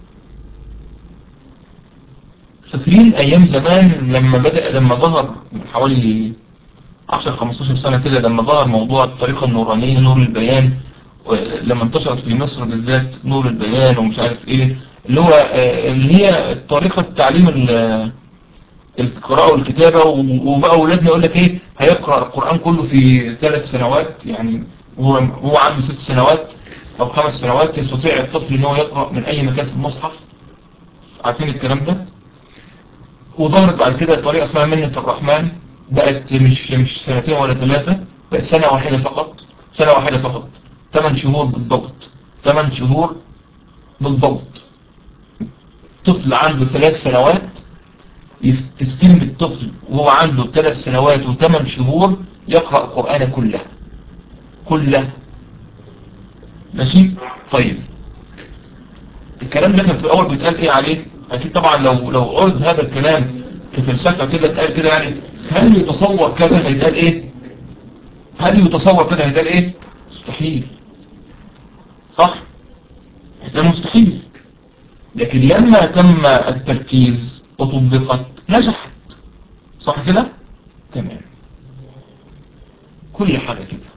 فاكرين ايام زمان لما بدأ لما ظهر من حوالي 10 15 سنة كده لما ظهر موضوع الطريقة النورانية نور البيان لما انتشرت في مصر بالذات نور البيان ومش عارف ايه اللي هو اللي هي طريقة تعليم القراءة والكتابة وبقى اولادنا يقول لك ايه هيقرأ القرآن كله في ثلاث سنوات يعني هو هو عنده ست سنوات او خمس سنوات يستطيع الطفل ان هو يقرأ من اي مكان في المصحف عارفين الكلام ده وظهرت بعد كده طريقة اسمها منة الرحمن بقت مش مش سنتين ولا ثلاثة بقت سنة واحدة فقط سنة واحدة فقط ثمان شهور بالضبط ثمان شهور بالضبط طفل عنده ثلاث سنوات تستلم الطفل وهو عنده ثلاث سنوات وثمان شهور يقرأ القرآن كله كله ماشي طيب الكلام ده كان في الأول بيتقال ايه عليه اكيد طبعا لو لو عرض هذا الكلام كفلسفة كده اتقال كده يعني هل يتصور كذا هيتقال ايه هل يتصور كذا هيتقال ايه مستحيل صح هيتقال مستحيل لكن لما تم التركيز وطبقت نجحت صح كده تمام كل حاجة كده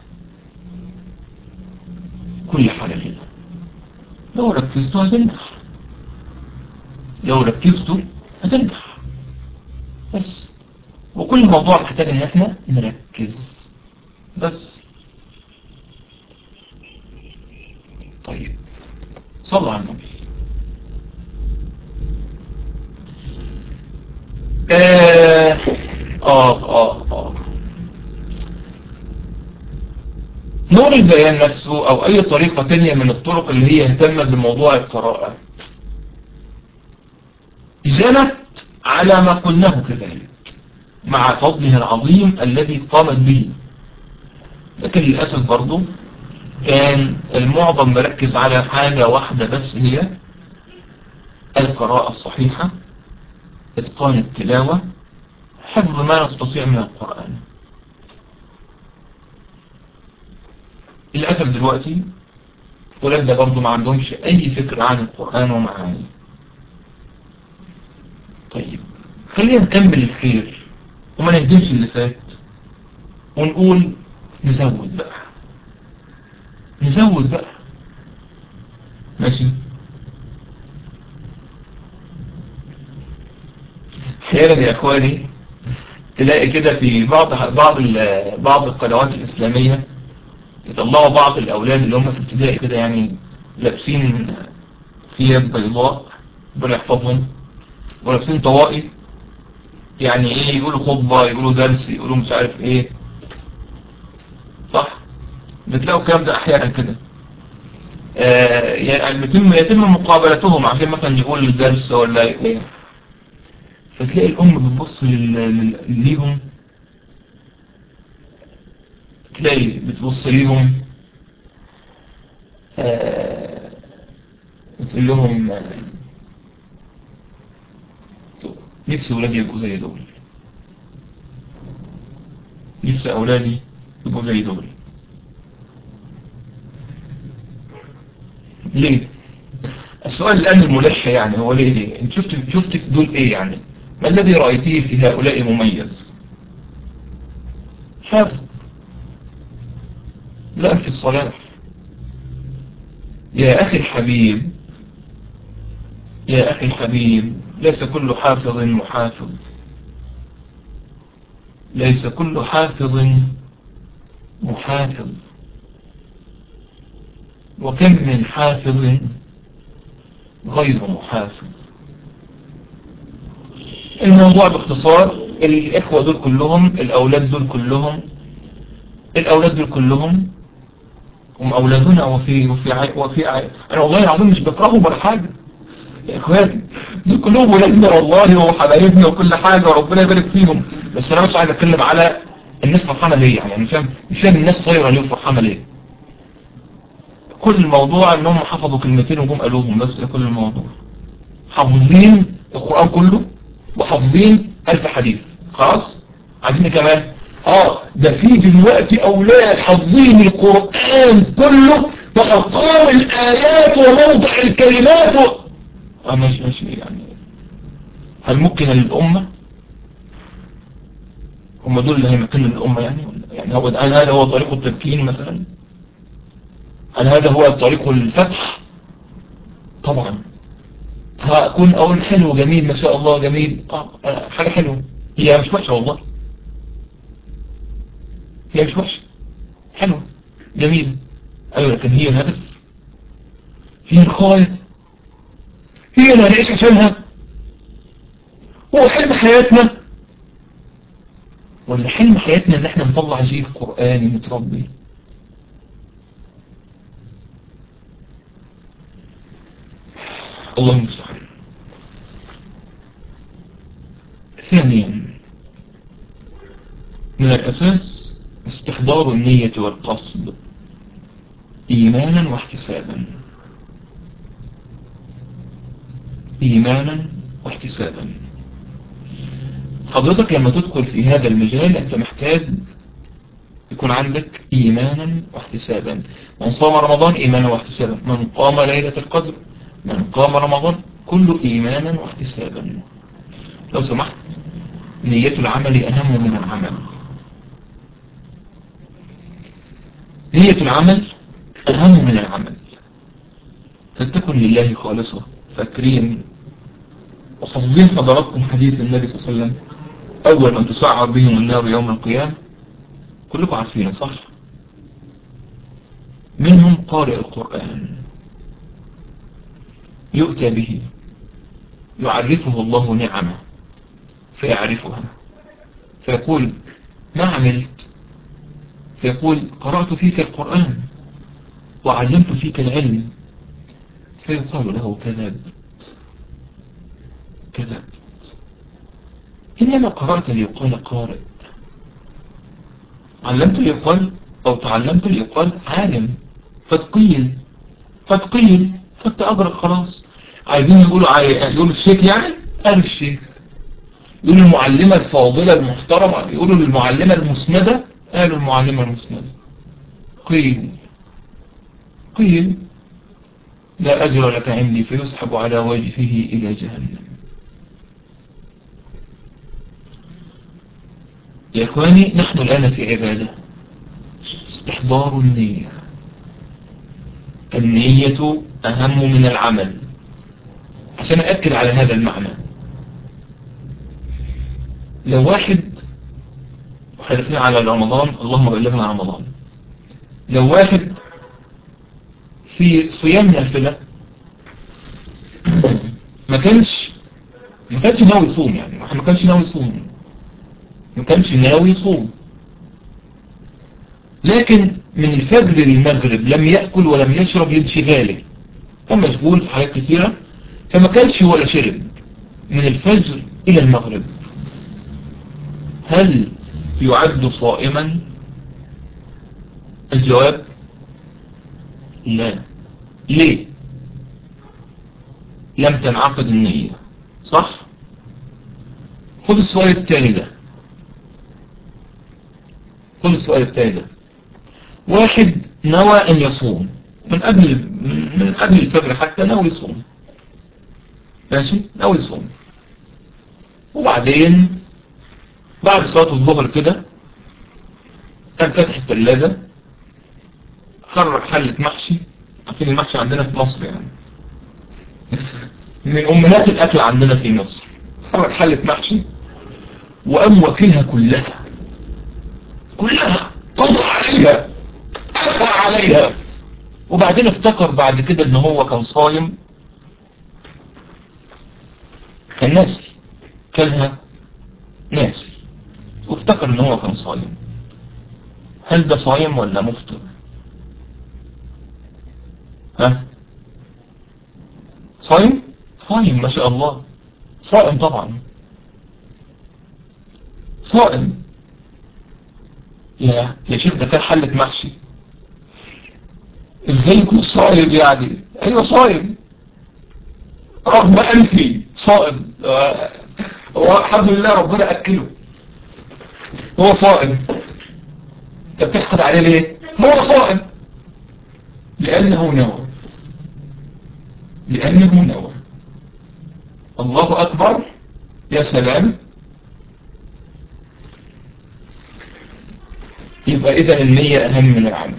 كل حاجة كده لو ركزتوا هتنجح لو ركزتوا هتنجح بس وكل موضوع محتاج ان احنا نركز بس طيب صلوا على النبي آه آه آه آه نور البيان نفسه أو أي طريقة تانية من الطرق اللي هي اهتمت بموضوع القراءة جنت على ما قلناه كذلك مع فضله العظيم الذي قامت به لكن للأسف برضو كان المعظم مركز على حاجة واحدة بس هي القراءة الصحيحة اتقان التلاوة حفظ ما نستطيع من القرآن للأسف دلوقتي ولادنا برضو ما عندهمش أي فكرة عن القرآن ومعانيه طيب خلينا نكمل الخير وما نهدمش اللي فات ونقول نزود بقى نزود بقى ماشي احيانا يا اخواني تلاقي كده في بعض بعض بعض القنوات الاسلاميه يطلعوا بعض الاولاد اللي هم في ابتدائي كده يعني لابسين ثياب بيضاء ربنا يحفظهم ولابسين طوائي يعني ايه يقولوا خطبه يقولوا درس يقولوا مش عارف ايه صح بتلاقوا الكلام ده احيانا كده آه يعني يتم يتم مقابلتهم عشان مثلا يقول الدرس ولا ايه فتلاقي الام بتبص ليهم تلاقي بتبص ليهم آه بتقول لهم آه نفسي ولادي يبقوا زي دول نفسي اولادي يبقوا زي دول ليه السؤال الآن الملح يعني هو ليه ليه انت شفت شفت في دول ايه يعني ما الذي رأيتيه في هؤلاء مميز حافظ لا في الصلاة يا أخي الحبيب يا أخي الحبيب ليس كل حافظ محافظ ليس كل حافظ محافظ وكم من حافظ غير محافظ الموضوع باختصار الإخوة دول كلهم الأولاد دول كلهم الأولاد دول كلهم هم أولادنا وفي وفي عي وفي عي أنا والله العظيم مش بكرههم ولا حاجة يا إخواتي دول كلهم ولادنا والله وحبايبنا وكل حاجة وربنا يبارك فيهم بس أنا بس عايز أتكلم على الناس فرحانة ليه يعني مش فاهم مش فاهم الناس طايرة ليه وفرحانة ليه كل الموضوع انهم حفظوا كلمتين وجم قالوهم بس ده كل الموضوع حافظين القرآن كله وحافظين ألف حديث خلاص عايزين كمان اه ده في دلوقتي اولاد حافظين القرآن كله بأرقام الآيات وموضع الكلمات و... اه ماشي ماشي يعني هل ممكن للأمة هم دول اللي هيمكنوا للأمة يعني يعني هو هل هذا هو طريق التمكين مثلا هل هذا هو طريق الفتح طبعا هكون اقول حلو جميل ما شاء الله جميل آه حاجة حلوة هي مش وحشة والله هي مش وحشة حلوة جميل ايوه لكن هي الهدف هي الغاية هي اللي هنعيش عشانها هو حلم حياتنا ولا حلم حياتنا ان احنا نطلع جيل قرآني متربي الله المستعان ثانيا من الأساس استحضار النية والقصد إيمانا واحتسابا إيمانا واحتسابا حضرتك لما تدخل في هذا المجال أنت محتاج يكون عندك إيمانا واحتسابا من صام رمضان إيمانا واحتسابا من قام ليلة القدر من قام رمضان كله إيمانا واحتسابا لو سمحت نية العمل أهم من العمل نية العمل أهم من العمل فلتكن لله خالصة فاكرين وحافظين حضراتكم حديث النبي صلى الله عليه وسلم أول من تسعر بهم النار يوم القيامة كلكم عارفينه صح منهم قارئ القرآن يؤتى به يعرفه الله نعمه فيعرفها فيقول ما عملت فيقول قرأت فيك القرآن وعلمت فيك العلم فيقال له كذبت كذبت إنما قرأت ليقال قارئ علمت ليقال أو تعلمت يقال عالم قد قيل قد قيل خدت أجرك خلاص عايزين يقولوا عاي... يقولوا الشيخ يعني قال الشيخ يقولوا المعلمة الفاضلة المحترمة يقولوا للمعلمة المسندة قالوا المعلمة المسندة قيل قيل لا أجر لك عندي فيسحب على وجهه إلى جهنم يا إخواني نحن الآن في عبادة استحضار النية النية أهم من العمل عشان أأكد على هذا المعنى لو واحد وحدثنا على رمضان اللهم بلغنا رمضان لو واحد في صيام نافلة ما كانش ما كانش ناوي يصوم يعني ما كانش ناوي يصوم ما كانش ناوي يصوم لكن من الفجر للمغرب لم يأكل ولم يشرب لانشغاله كان مشغول في حاجات كثيرة فما كانش ولا شرب من الفجر إلى المغرب هل يعد صائما الجواب لا ليه لم تنعقد النية صح خذ السؤال التاني ده خذ السؤال التاني ده واحد نوى أن يصوم من قبل من قبل الفجر حتى نوى يصوم ماشي نوى يصوم وبعدين بعد صلاة الظهر كده كان فاتح الثلاجة خرج حلة محشي عارفين المحشي عندنا في مصر يعني من أمهات الأكل عندنا في مصر خرج حلة محشي وقام واكلها كلها كلها طبع عليها أطبع عليها وبعدين افتكر بعد كده ان هو كان صايم كان ناسي كلها ناسي وافتكر ان هو كان صايم هل ده صايم ولا مفطر ها صايم صايم ما شاء الله صائم طبعا صائم يا يا شيخ ده كان حلة محشي ازاي يكون صايم يعني ايوه صايم رغم انفي صائم هو الحمد لله ربنا اكله هو صائم انت بتحقد عليه ليه هو صائم لانه نوى لانه نوى الله اكبر يا سلام يبقى اذا النية اهم من العمل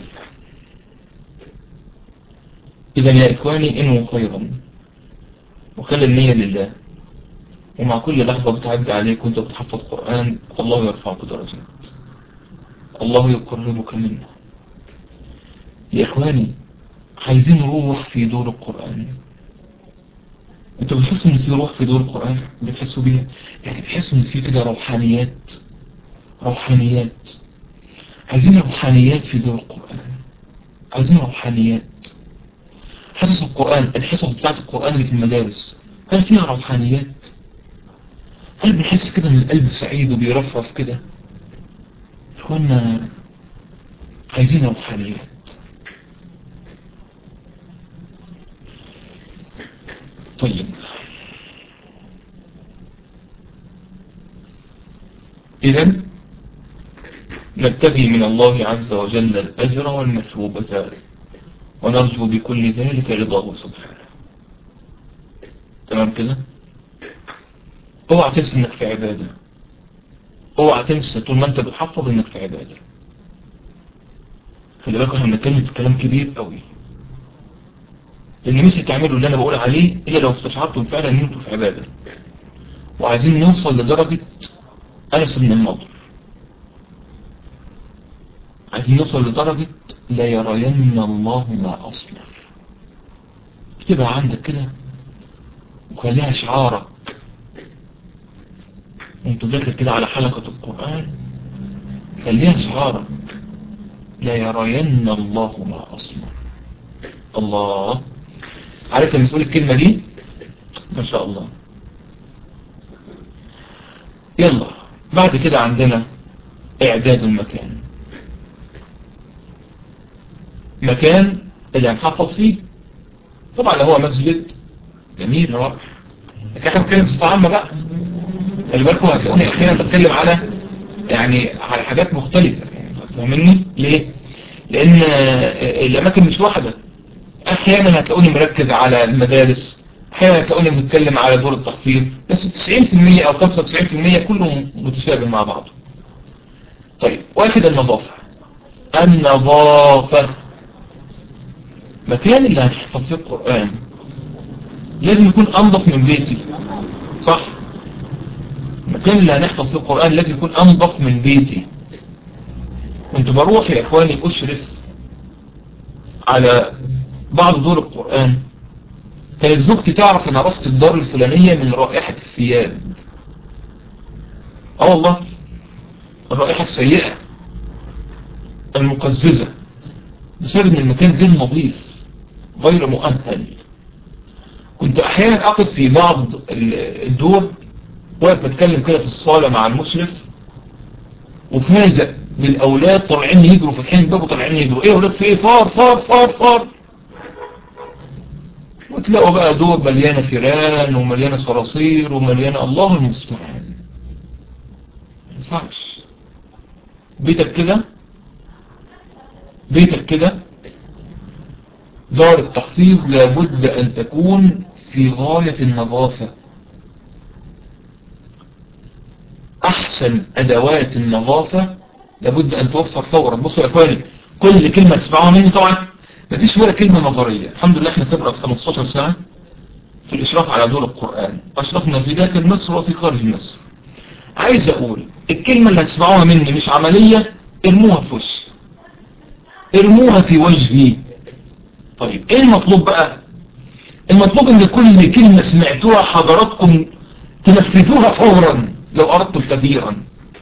اذا يا اخواني انوا خيرا وخلي النية لله ومع كل لحظة بتعدي عليك وانت بتحفظ قرآن الله يرفعك درجات الله يقربك منه يا اخواني عايزين روح في دور القرآن انتوا بتحسوا ان في روح في دور القرآن بتحسوا بيها يعني بتحسوا ان في كده روحانيات روحانيات عايزين روحانيات في دور القرآن عايزين روحانيات حصص القرآن الحصص بتاعت القرآن اللي في المدارس هل فيها روحانيات هل بنحس كده ان القلب سعيد وبيرفرف كده اخوانا عايزين روحانيات طيب اذا نبتغي من الله عز وجل الأجر والمثوبة ونرجو بكل ذلك رضاه سبحانه تمام كده اوعى تنسى انك في عبادة اوعى تنسى طول ما انت بتحفظ انك في عبادة خلي بالك احنا بنتكلم في كلام كبير قوي لان مش هتعملوا اللي انا بقول عليه الا لو استشعرتم فعلا ان انتم في عبادة وعايزين نوصل لدرجة انس بن النضر عايزين نوصل لدرجة لا يرين الله ما أصلح تبقى عندك كده وخليها شعارك وانت داخل كده على حلقة القرآن خليها شعارك لا يرين الله ما أصلح الله عارف لما تقول الكلمة دي ما شاء الله يلا بعد كده عندنا إعداد المكان مكان اللي هنحفظ فيه طبعا لو هو مسجد جميل رائع لكن احنا بنتكلم بصفة عامة بقى خلي بالكم هتلاقوني احيانا بتكلم على يعني على حاجات مختلفة يعني فاهمني ليه؟ لان الاماكن مش واحدة احيانا هتلاقوني مركز على المدارس احيانا هتلاقوني بنتكلم على دور التحفيظ بس 90% او 95% كله متشابه مع بعضه طيب واحد النظافة النظافة مكان اللي هتحفظ فيه القرآن لازم يكون انضف من بيتي صح المكان اللي هنحفظ فيه القرآن لازم يكون انضف من بيتي كنت بروح يا اخواني اشرف على بعض دور القرآن كانت زوجتي تعرف انا رحت الدار الفلانية من رائحة الثياب اه والله الرائحة السيئة المقززة بسبب ان المكان غير نظيف غير مؤهل كنت احيانا اقف في بعض الدور واقف بتكلم كده في الصالة مع المشرف وفاجئ بالاولاد طالعين يجروا فاتحين الباب وطالعين يجروا ايه يا اولاد في ايه فار فار فار فار وتلاقوا بقى دور مليانة فيران ومليانة صراصير ومليانة الله المستعان ما ينفعش بيتك كده بيتك كده دار التحفيظ لابد أن تكون في غاية النظافة أحسن أدوات النظافة لابد أن توفر فورا بصوا يا أخواني كل كلمة تسمعوها مني طبعا ما فيش ولا كلمة نظرية الحمد لله احنا خبرة 15 سنة في الإشراف على دور القرآن أشرفنا في داخل مصر وفي خارج مصر عايز أقول الكلمة اللي هتسمعوها مني مش عملية ارموها في وشي ارموها في وجهي طيب ايه المطلوب بقى المطلوب ان كل كلمة سمعتوها حضراتكم تنفذوها فورا لو اردتم تغييرا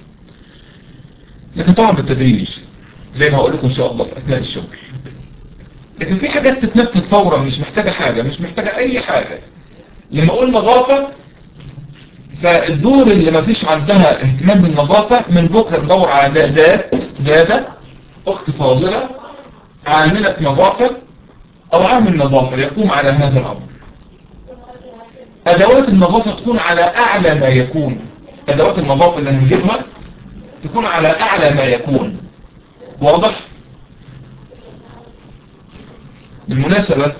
لكن طبعا بالتدريج زي ما هقول لكم ان شاء الله في اثناء الشغل لكن في حاجات تتنفذ فورا مش محتاجة حاجة مش محتاجة اي حاجة لما اقول نظافة فالدور اللي ما فيش عندها اهتمام بالنظافة من بكرة ندور على دادات دادة اخت فاضلة عاملة نظافة او عامل نظافة يقوم على هذا الامر ادوات النظافة تكون على اعلى ما يكون ادوات النظافة اللي هنجيبها تكون على اعلى ما يكون واضح بالمناسبة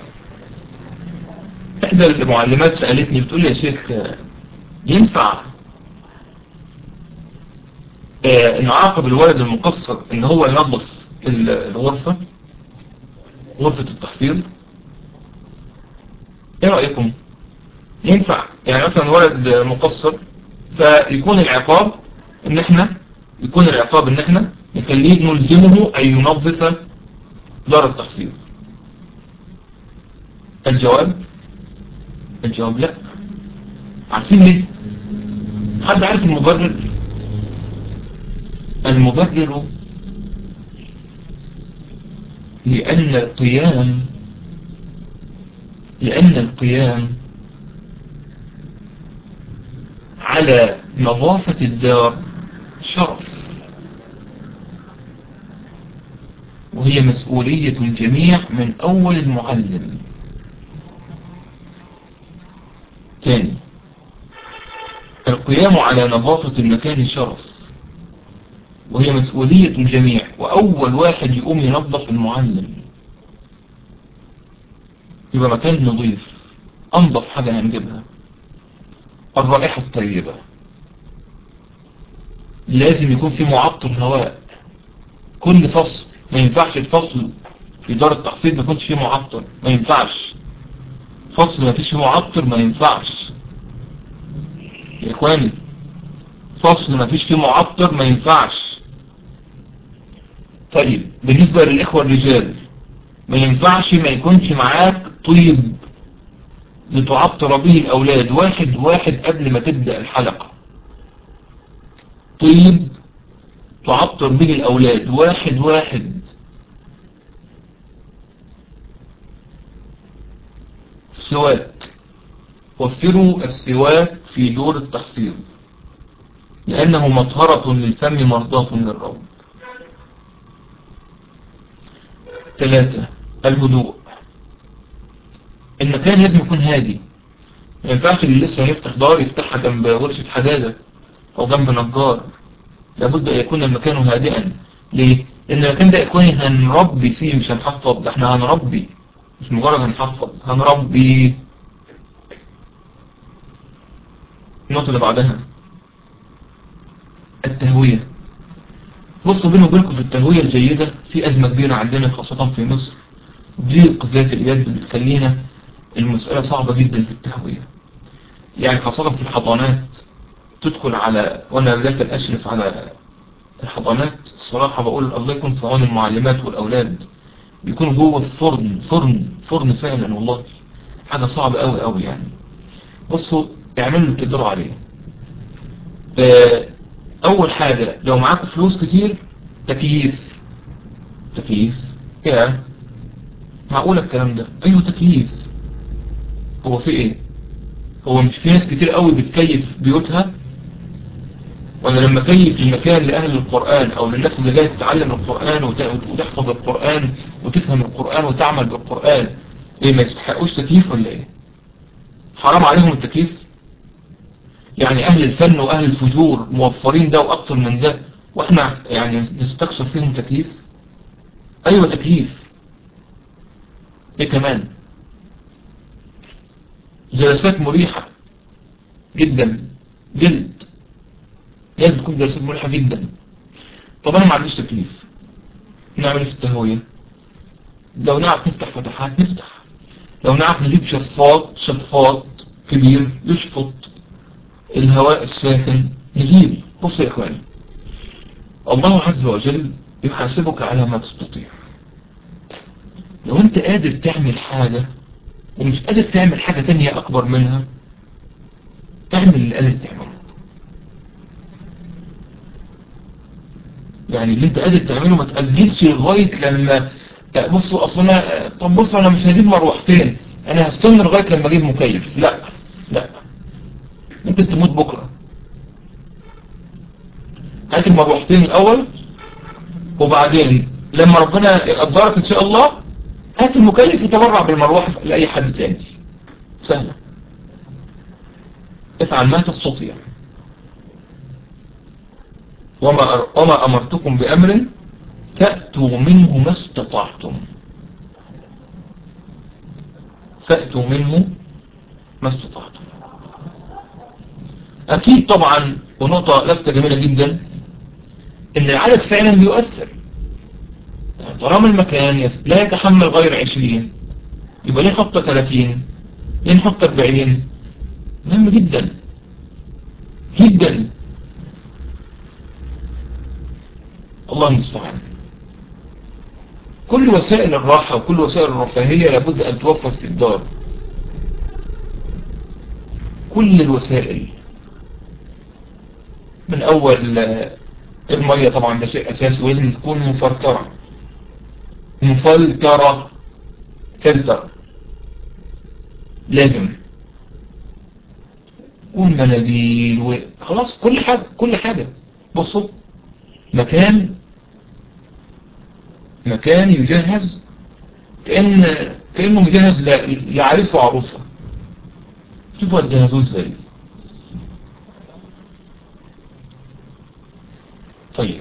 احدى المعلمات سألتني بتقول لي يا شيخ ينفع اه نعاقب الولد المقصر ان هو ينظف الغرفة غرفة التحفيظ ايه رأيكم ينفع يعني مثلا ولد مقصر فيكون العقاب ان احنا يكون العقاب ان احنا نخليه نلزمه ان ينظف دار التحفيظ الجواب الجواب لا عارفين ليه حد عارف المبرر المبرر لأن القيام لأن القيام على نظافة الدار شرف وهي مسؤولية الجميع من أول المعلم ثاني القيام على نظافة المكان شرف وهي مسؤولية الجميع وأول واحد يقوم ينظف المعلم يبقى مكان نظيف أنظف حاجة هنجيبها الرائحة الطيبة لازم يكون في معطر هواء كل فصل ما ينفعش الفصل في دار التحفيظ ما يكونش فيه معطر ما ينفعش فصل ما فيش معطر ما ينفعش يا اخواني فصل ما فيش فيه معطر ما ينفعش طيب بالنسبة للإخوة الرجال ما ينفعش ما يكونش معاك طيب لتعطر به الأولاد واحد واحد قبل ما تبدأ الحلقة طيب تعطر به الأولاد واحد واحد السواك وفروا السواك في دور التحفيظ لأنه مطهرة للفم مرضاة للرب ثلاثة الهدوء المكان لازم يكون هادي ما ينفعش اللي لسه هيفتح دار يفتحها جنب ورشة حدادة أو جنب نجار لابد أن يكون المكان هادئا ليه؟ لأن المكان ده يكون هنربي فيه مش هنحفظ ده احنا هنربي مش مجرد هنحفظ هنربي النقطة اللي بعدها التهوية بصوا بيني وبينكم في التهوية الجيدة في أزمة كبيرة عندنا خاصة في مصر ضيق ذات اليد بتخلينا المسألة صعبة جدا في التهوية يعني خاصة في الحضانات تدخل على وانا ذاك الاشرف على الحضانات الصراحة بقول الله يكون في عون المعلمات والاولاد بيكونوا جوه الفرن فرن فرن فعلا والله حاجة صعبة قوي قوي يعني بصوا اعملوا اللي تقدروا عليه اه اول حاجة لو معاكم فلوس كتير تكييف تكييف يا معقول الكلام ده ايوه تكييف هو في ايه هو مش في ناس كتير قوي بتكيف بيوتها ولا لما كيف المكان لأهل القرآن أو للناس اللي جاية تتعلم القرآن وتحفظ القرآن وتفهم القرآن وتعمل بالقرآن ايه ما يستحقوش تكييف ولا ايه حرام عليهم التكييف يعني أهل الفن وأهل الفجور موفرين ده وأكتر من ده وإحنا يعني نستكشف فيهم تكييف أيوة تكييف ايه كمان جلسات مريحة جدا جلد لازم تكون جلسات مريحة جدا طب انا ما عنديش تكليف نعمل في التهوية لو نعرف نفتح فتحات نفتح لو نعرف نجيب شفاط شفاط كبير يشفط الهواء الساخن نجيب بص يا اخواني الله عز وجل يحاسبك على ما تستطيع لو انت قادر تعمل حاجة ومش قادر تعمل حاجة تانية أكبر منها تعمل اللي قادر تعمله يعني اللي انت قادر تعمله ما تأجلش لغاية لما بصوا أصلا طب بصوا أنا مش هجيب مروحتين أنا هستنى لغاية لما أجيب مكيف لا لا ممكن تموت بكرة هات المروحتين الأول وبعدين لما ربنا يقدرك إن شاء الله هات المكيف وتبرع بالمروحة لأي حد تاني سهلة افعل ما تستطيع وما, وما أمرتكم بأمر فأتوا منه ما استطعتم فأتوا منه ما استطعتم أكيد طبعا ونقطة لفتة جميلة جدا إن العدد فعلا بيؤثر طالما المكان لا يتحمل غير 20 يبقى ليه نحط 30 ليه نحط 40 مهم جدا جدا الله المستعان كل وسائل الراحة وكل وسائل الرفاهية لابد أن توفر في الدار كل الوسائل من أول المية طبعا ده شيء أساسي ولازم تكون مفلترة مفلترة فلتر لازم والمناديل وخلاص كل حاجة كل حاجة بصوا مكان مكان يجهز كأن كأنه مجهز لعريس وعروسة شوفوا هتجهزوه ازاي طيب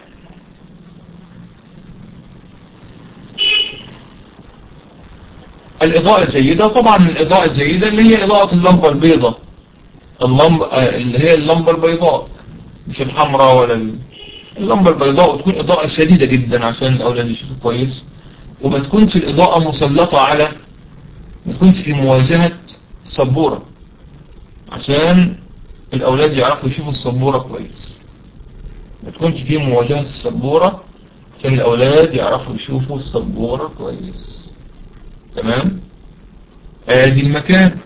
الإضاءة الجيدة طبعا الإضاءة الجيدة اللي هي إضاءة اللمبة البيضاء اللمبة اللي هي اللمبة البيضاء مش الحمراء ولا اللمبة البيضاء وتكون إضاءة شديدة جدا عشان الأولاد يشوفوا كويس وما تكونش الإضاءة مسلطة على ما تكونش في مواجهة السبورة عشان الأولاد يعرفوا يشوفوا السبورة كويس ما تكونش في مواجهة السبورة عشان الأولاد يعرفوا يشوفوا السبورة كويس تمام ادي المكان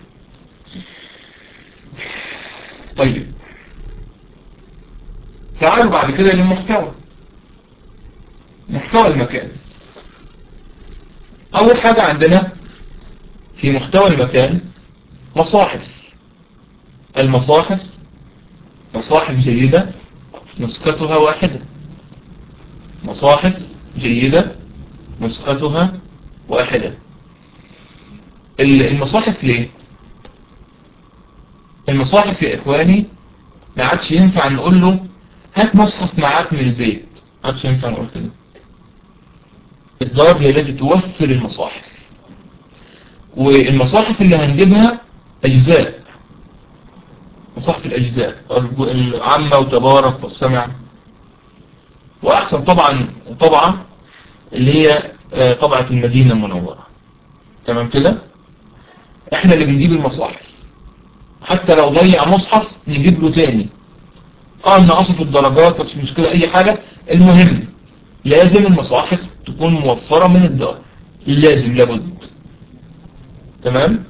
طيب تعالوا بعد كده للمحتوى محتوى المكان اول حاجة عندنا في محتوى المكان مصاحف المصاحف مصاحف جيدة نسختها واحدة مصاحف جيدة نسختها واحدة المصاحف ليه المصاحف يا إخواني ما عادش ينفع نقول له هات مصحف معاك من البيت ما عادش ينفع نقول كده الدار هي التي توفر المصاحف والمصاحف اللي هنجيبها أجزاء مصاحف الأجزاء العامة وتبارك والسمع وأحسن طبعا طبعا اللي هي طبعة المدينة المنورة تمام كده احنا اللي بنجيب المصاحف حتى لو ضيع مصحف نجيب له تاني اه نقصه في الدرجات مش مشكلة اي حاجة المهم لازم المصاحف تكون موفرة من الدار لازم لابد تمام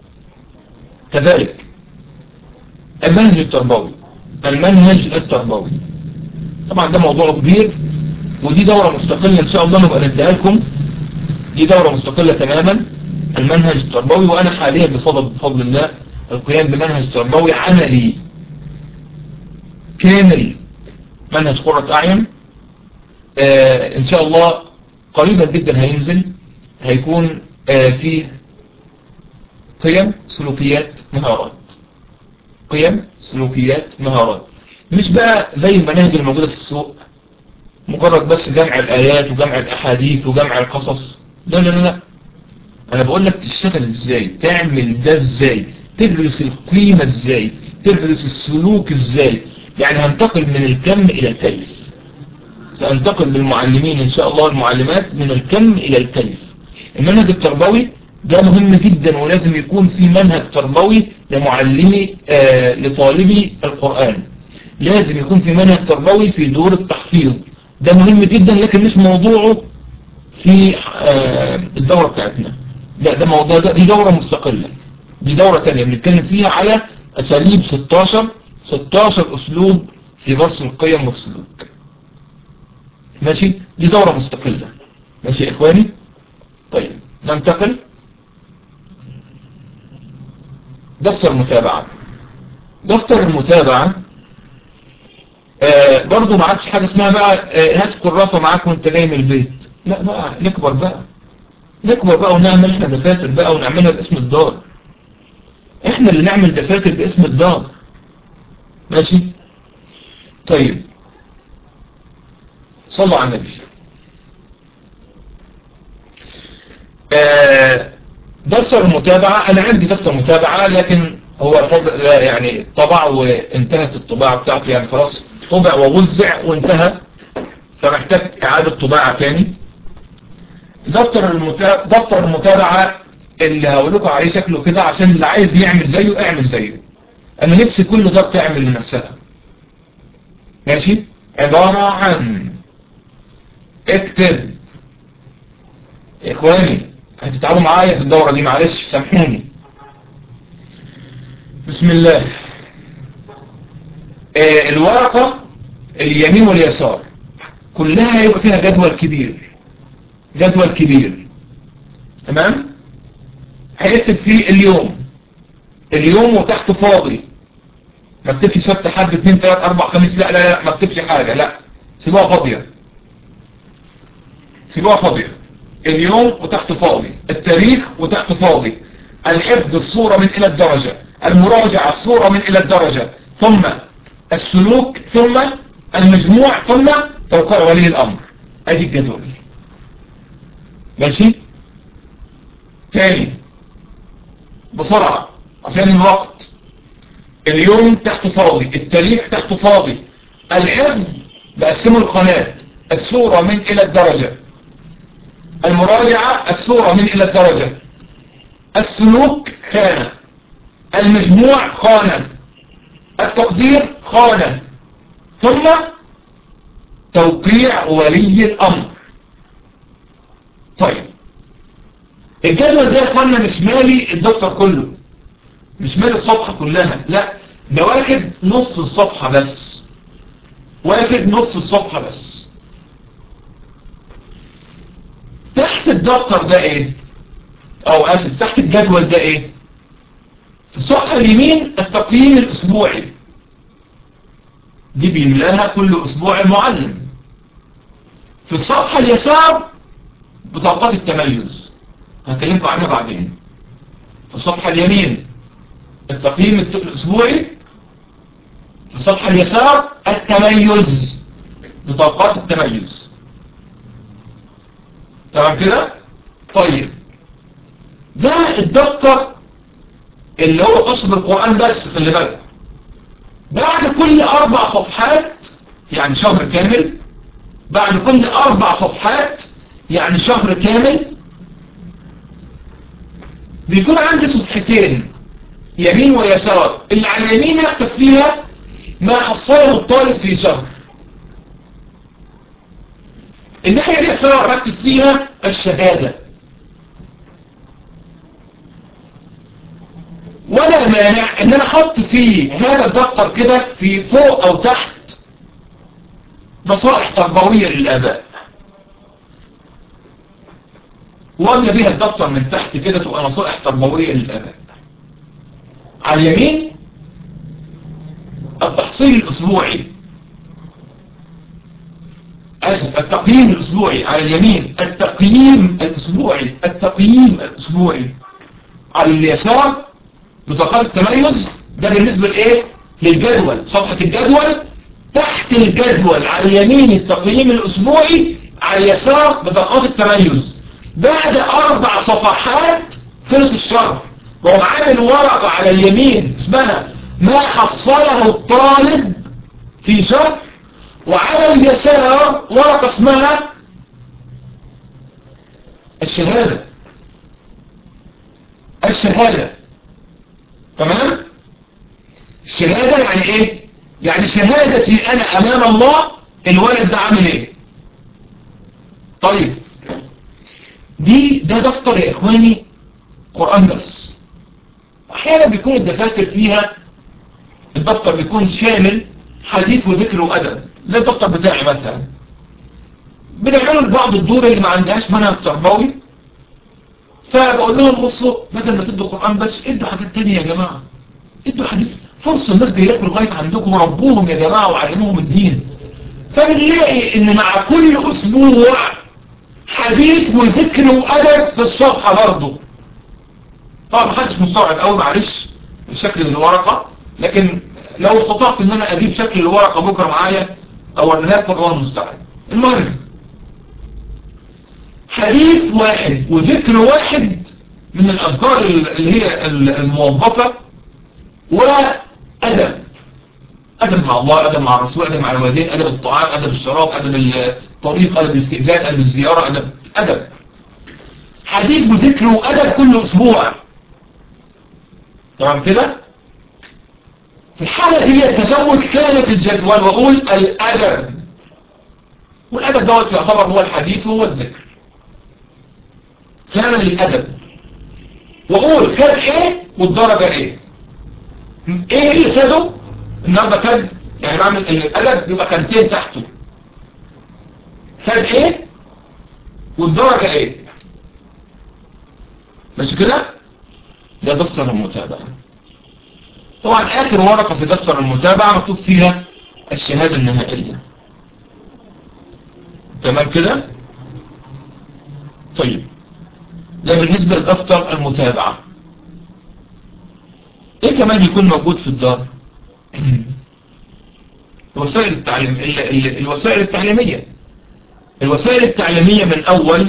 كذلك المنهج التربوي المنهج التربوي طبعا ده موضوع كبير ودي دورة مستقلة ان شاء الله نبقى نديها لكم دي دورة مستقلة تماما المنهج التربوي وانا حاليا بفضل, بفضل الله القيام بمنهج تربوي عملي كامل منهج قرة اعين آه ان شاء الله قريبا جدا هينزل هيكون آه فيه قيم سلوكيات مهارات قيم سلوكيات مهارات مش بقى زي المناهج الموجودة في السوق مجرد بس جمع الآيات وجمع الأحاديث وجمع القصص لا لا لا أنا بقول لك تشتغل إزاي تعمل ده إزاي تدرس القيمة إزاي تدرس السلوك إزاي يعني هنتقل من الكم إلى الكيف سأنتقل للمعلمين إن شاء الله المعلمات من الكم إلى الكيف المنهج التربوي ده مهم جدا ولازم يكون في منهج تربوي لمعلمي آه لطالبي القرآن لازم يكون في منهج تربوي في دور التحفيظ ده مهم جدا لكن مش موضوعه في آه الدورة بتاعتنا لا ده موضوع ده دي دورة مستقلة دي دورة تانية بنتكلم فيها على أساليب 16 16 أسلوب في درس القيم والسلوك ماشي دي دورة مستقلة ماشي يا إخواني طيب ننتقل دفتر متابعة دفتر المتابعة آه برضو ما عادش حاجة اسمها بقى آه هات كراسة معاك وانت جاي من البيت لا بقى نكبر بقى نكبر بقى ونعمل احنا دفاتر بقى ونعملها باسم الدار احنا اللي نعمل دفاتر باسم الدار ماشي طيب صلوا على النبي آه دفتر المتابعة انا عندي دفتر متابعة لكن هو يعني طبع وانتهت الطباعة بتاعته يعني خلاص طبع ووزع وانتهى فمحتاج اعادة طباعة تاني دفتر المتابعة دفتر المتابعة اللي هقول لكم عليه شكله كده عشان اللي عايز يعمل زيه اعمل زيه انا نفسي كل دار تعمل لنفسها ماشي عبارة عن اكتب اخواني هتتعبوا معايا في الدورة دي معلش سامحوني بسم الله آه الورقة اليمين واليسار كلها هيبقى فيها جدول كبير جدول كبير تمام هيكتب فيه اليوم اليوم وتحته فاضي ما اكتبش سبت حد 2 3 4 5 لا لا لا ما اكتبش حاجة لا سيبوها فاضية سيبوها فاضية اليوم وتحته فاضي التاريخ وتحته فاضي الحفظ الصورة من الى الدرجة المراجعة الصورة من الى الدرجة ثم السلوك ثم المجموع ثم توقيع ولي الامر ادي الجدول ماشي تاني بسرعة عشان الوقت اليوم تحته فاضي التاريخ تحته فاضي الحفظ بقسمه القناة الصورة من الى الدرجة المراجعة الصورة من الى الدرجة السلوك خانة المجموع خانة التقدير خانة ثم توقيع ولي الامر طيب الجدول ده يا اخوانا مش مالي الدفتر كله مش مالي الصفحة كلها لا ده واخد نص الصفحة بس واخد نص الصفحة بس تحت الدفتر ده ايه او اسف تحت الجدول ده ايه في الصفحة اليمين التقييم الاسبوعي دي بيملاها كل اسبوع المعلم في الصفحة اليسار بطاقات التميز هكلمكم عنها بعدين في الصفحة اليمين التقييم الأسبوعي في الصفحة اليسار التميز بطاقات التميز تمام كده طيب ده الدفتر اللي هو خاص بالقرآن بس خلي بالك بعد كل أربع صفحات يعني شهر كامل بعد كل أربع صفحات يعني شهر كامل بيكون عندي صفحتين يمين ويسار اللي على اليمين هكتب فيها ما حصله الطالب في شهر الناحية اليسار هكتب فيها الشهادة ولا مانع ان انا احط في هذا الدفتر كده في فوق او تحت نصائح تربوية للآباء وأملى بيها الدفتر من تحت كده تبقى نصائح تربوية للآباء على اليمين التحصيل الأسبوعي أسف التقييم الأسبوعي على اليمين التقييم الأسبوعي التقييم الأسبوعي على اليسار بطاقات التميز ده بالنسبة لإيه؟ للجدول صفحة الجدول تحت الجدول على اليمين التقييم الأسبوعي على اليسار بطاقات التميز بعد أربع صفحات خلص الشهر وهو عامل ورقة على اليمين اسمها ما حصله الطالب في شهر وعلى اليسار ورقة اسمها الشهادة الشهادة تمام الشهادة يعني ايه يعني شهادتي انا امام الله الولد ده عامل ايه طيب دي ده دفتر يا اخواني قرآن بس احيانا بيكون الدفاتر فيها الدفتر بيكون شامل حديث وذكر وادب زي الدفتر بتاعي مثلا بنعمله لبعض الدور اللي ما عندهاش منهج تربوي فبقول لهم بصوا بدل ما تدوا قرآن بس ادوا حاجات تانية يا جماعة ادوا حديث فرصة الناس بيلاقوا لغاية عندكم وربوهم يا جماعة وعلموهم الدين فبنلاقي ان مع كل اسبوع حديث وذكر وادب في الصفحة برضه طبعا محدش مستوعب قوي معلش شكل الورقة لكن لو استطعت ان انا اجيب شكل الورقة بكرة معايا او لكم الله المستعان المهم حديث واحد وذكر واحد من الاذكار اللي هي الموظفة وادب ادب مع الله ادب مع الرسول ادب مع الوالدين ادب الطعام ادب الشراب ادب الطريق ادب الاستئذان ادب الزيارة ادب ادب حديث وذكر وادب كل اسبوع تمام كده في الحالة دي التزود كان في الجدول وأقول الأدب والأدب دوت يعتبر هو الحديث وهو الذكر كان للأدب وأقول خد إيه والدرجة إيه إيه اللي خده النهارده خد يعني بعمل الأدب يبقى كانتين تحته خد إيه والدرجة إيه ماشي كده ده دفتر المتابعة طبعا آخر ورقة في دفتر المتابعة مكتوب فيها الشهادة النهائية تمام كده طيب ده بالنسبة لدفتر المتابعة ايه كمان يكون موجود في الدار الوسائل التعليم ال ال الوسائل التعليمية الوسائل التعليمية من اول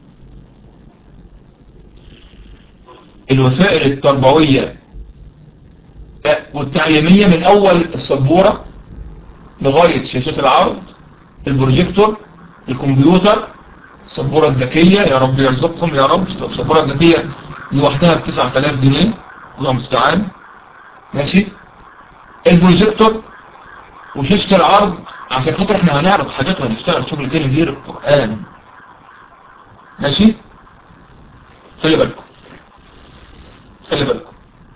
الوسائل التربوية والتعليمية من أول السبورة لغاية شاشة العرض البروجيكتور الكمبيوتر السبورة الذكية يا رب يرزقكم يا رب السبورة الذكية لوحدها ب 9000 جنيه الله مستعان ماشي البروجيكتور وشاشة العرض عشان خاطر احنا هنعرض حاجات وهنشتغل شغل تاني غير القرآن ماشي خلي بالكم خلي بالكم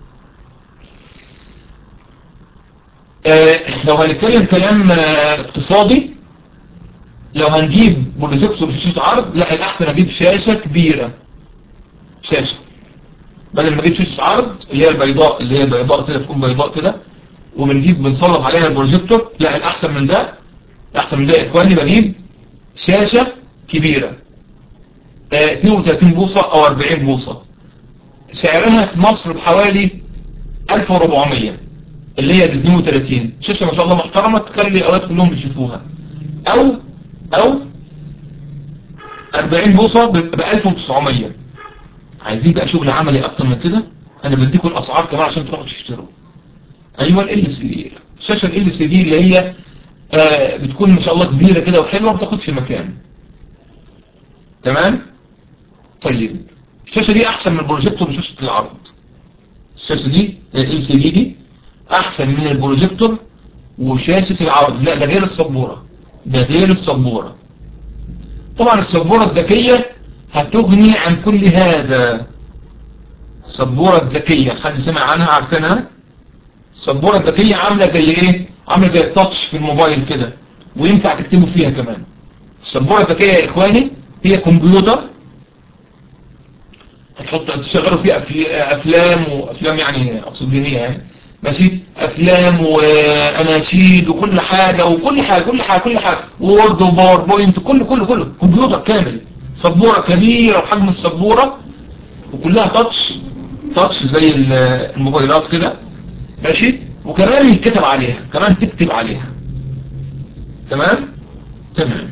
آه لو هنتكلم كلام آه اقتصادي لو هنجيب بروجيكتور بشاشة عرض لا الأحسن أجيب شاشة كبيرة شاشة بدل ما أجيب شاشة عرض اللي هي البيضاء اللي هي البيضاء كده تكون بيضاء كده وبنجيب بنسلط عليها البروجيكتور لا الأحسن من ده الأحسن من ده يا إخواني بجيب شاشة كبيرة آه 32 بوصة او 40 بوصة سعرها في مصر بحوالي 1400 اللي هي 32 شاشة ما شاء الله محترمة تخلي الاولاد كلهم بيشوفوها او او 40 بوصة ب 1900 عايزين بقى شغل عملي اكتر من كده انا بديكم الاسعار كمان عشان تروحوا تشتروا ايوه ال سي دي الشاشة ال سي دي اللي هي آه بتكون ما شاء الله كبيرة كده وحلوة ما بتاخدش مكان تمام طيب الشاشة دي احسن من البروجيكتور وشاشة العرض الشاشة دي ال سي دي دي احسن من البروجيكتور وشاشة العرض لا ده غير السبورة ده غير السبورة طبعا السبورة الذكية هتغني عن كل هذا السبورة الذكية حد سمع عنها عارفينها السبورة الذكية عاملة زي ايه عاملة زي التاتش في الموبايل كده وينفع تكتبوا فيها كمان السبورة الذكية يا اخواني هي كمبيوتر هتحط تشغلوا فيه افلام وافلام يعني اقصد دينية يعني ماشي افلام واناشيد وكل حاجة وكل حاجة كل حاجة كل حاجة وورد وباوربوينت كله كله كله كمبيوتر كامل سبورة كبيرة بحجم السبورة وكلها تاتش تاتش زي الموبايلات كده ماشي وكمان يتكتب عليها كمان تكتب عليها تمام تمام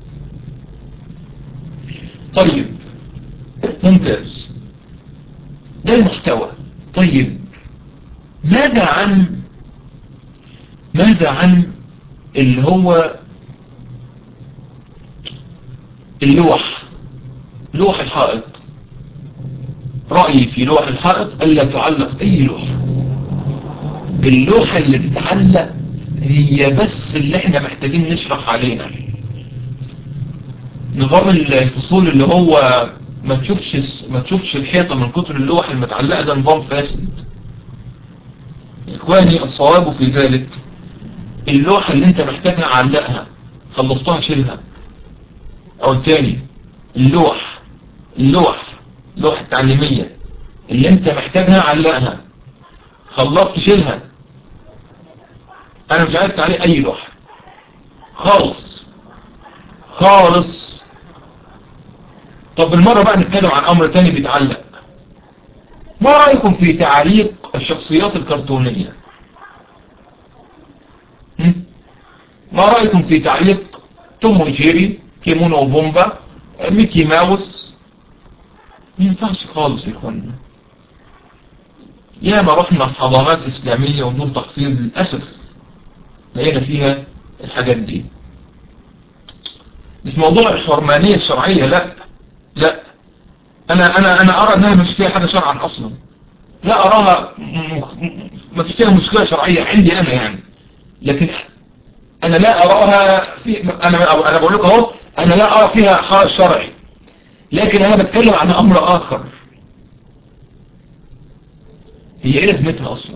طيب ممتاز ده المحتوى طيب ماذا عن ماذا عن اللي هو اللوح لوح الحائط رأيي في لوح الحائط ألا تعلق أي لوحة اللوحة اللي تتعلق هي بس اللي احنا محتاجين نشرح عليها نظام الفصول اللي هو ما تشوفش ما تشوفش الحيطة من كتر اللوح المتعلقة ده نظام فاسد اخواني الصواب في ذلك اللوحة اللي انت محتاجها علقها خلصتها شيلها او التاني اللوح اللوح اللوحة التعليمية اللي انت محتاجها علقها خلصت شيلها انا مش عايز تعليق اي لوحة خالص خالص طب بالمرة بقى نتكلم عن امر تاني بيتعلق ما رأيكم في تعليق الشخصيات الكرتونية ما رأيكم في تعليق توم وجيري كيمونو وبومبا ميكي ماوس ما ينفعش خالص يا اخوانا يا ما رحنا في حضارات اسلامية ودون تخفيض للأسف لقينا فيها الحاجات دي مش موضوع الحرمانية الشرعية لا لا انا انا انا ارى انها مش فيها حاجة شرعا اصلا لا اراها ما فيش فيها مشكلة شرعية عندي انا يعني لكن انا لا اراها في انا انا بقول لكم اهو انا لا ارى فيها حرج شرعي لكن انا بتكلم عن امر اخر هي ايه لازمتها اصلا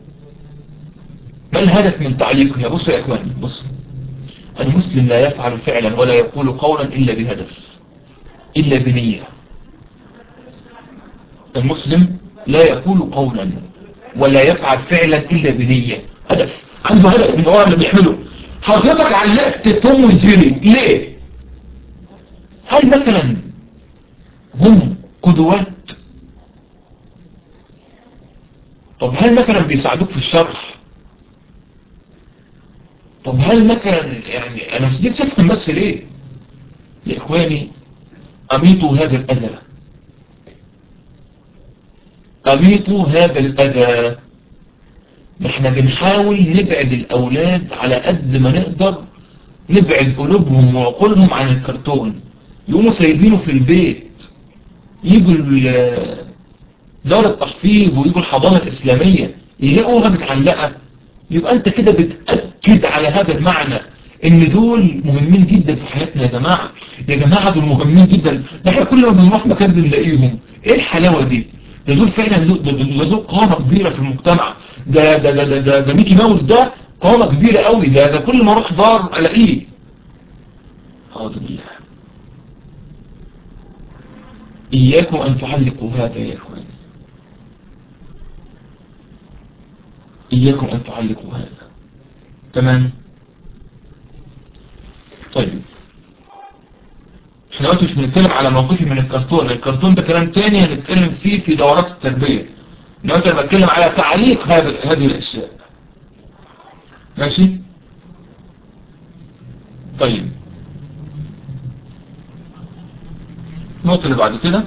ما الهدف من تعليقها بصوا يا اخواني بصوا المسلم لا يفعل فعلا ولا يقول قولا الا بهدف الا بنية المسلم لا يقول قولا ولا يفعل فعلا الا بنية هدف عنده هدف من ورا اللي بيعمله حضرتك علقت توم وجيري ليه هل مثلا هم قدوات طب هل مثلا بيساعدوك في الشرح طب هل مثلا يعني انا مش دي تفهم بس ليه يا اخواني اميطوا هذا الاذى اميطوا هذا الاذى احنا بنحاول نبعد الاولاد على قد ما نقدر نبعد قلوبهم وعقولهم عن الكرتون يقوموا سايبينه في البيت يجوا دار التحفيظ ويجوا الحضانة الإسلامية يلاقوها متعلقة يبقى أنت كده بتأكد على هذا المعنى إن دول مهمين جدا في حياتنا يا جماعة يا جماعة دول مهمين جدا ده احنا كل ما بنروح مكان بنلاقيهم إيه الحلاوة دي ده دول فعلا ده دول قامة كبيرة في المجتمع ده ده ده ده, ده, ده ميكي ماوس ده قامة كبيرة قوي ده ده كل ما اروح دار الاقيه أعوذ بالله إياكم أن تعلقوا هذا يا إخواني إياكم أن تعلقوا هذا تمام طيب احنا دلوقتي مش بنتكلم على موقفي من الكرتون الكرتون ده كلام تاني هنتكلم فيه في دورات التربية دلوقتي انا بتكلم على تعليق هذا هذه الاشياء ماشي طيب النقطة اللي بعد كده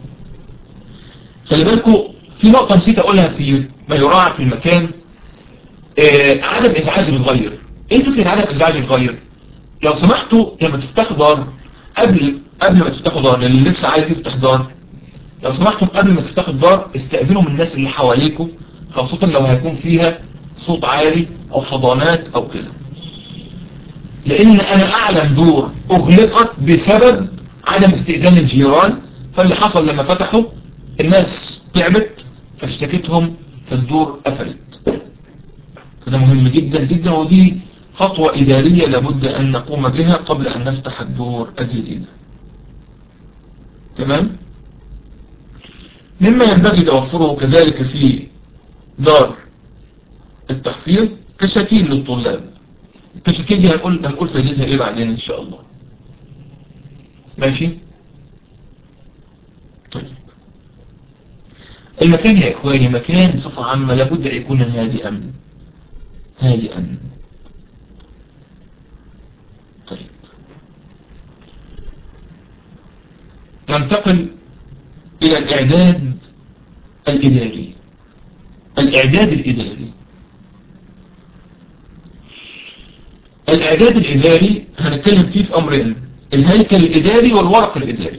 خلي بالكم في نقطة نسيت اقولها في ما يراعى في المكان آه عدم ازعاج الغير ايه فكرة عدم ازعاج الغير لو سمحتوا لما تفتحوا دار قبل قبل ما تفتحوا دار اللي لسه عايز يفتح دار لو سمحتم قبل ما تفتحوا الدار استأذنوا من الناس اللي حواليكم خاصة لو هيكون فيها صوت عالي او حضانات او كده لان انا اعلم دور اغلقت بسبب عدم استئذان الجيران فاللي حصل لما فتحوا الناس تعبت فاشتكتهم فالدور قفلت فده مهم جدا جدا ودي خطوة إدارية لابد أن نقوم بها قبل أن نفتح الدور الجديدة تمام مما ينبغي توفره كذلك في دار التحفيظ كشكيل للطلاب الكشكيل دي هنقول هنقول فائدتها ايه بعدين ان شاء الله ماشي طيب المكان يا اخواني مكان بصفة عامة لابد ان يكون هادئا هادئا طيب ننتقل الى الاعداد الاداري الاعداد الاداري الاعداد الاداري هنتكلم فيه في امرين الهيكل الاداري والورق الاداري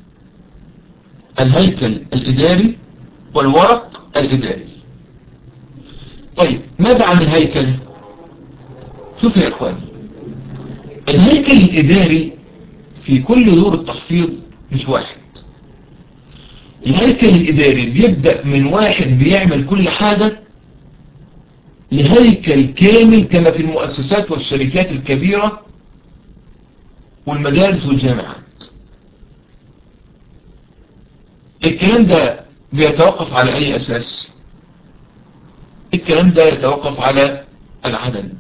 الهيكل الاداري والورق الاداري طيب ماذا عن الهيكل شوف يا اخواني الهيكل الاداري في كل دور التحفيظ مش واحد الهيكل الاداري بيبدأ من واحد بيعمل كل حاجة لهيكل كامل كما في المؤسسات والشركات الكبيرة والمدارس والجامعات الكلام ده بيتوقف على اي اساس الكلام ده يتوقف على العدد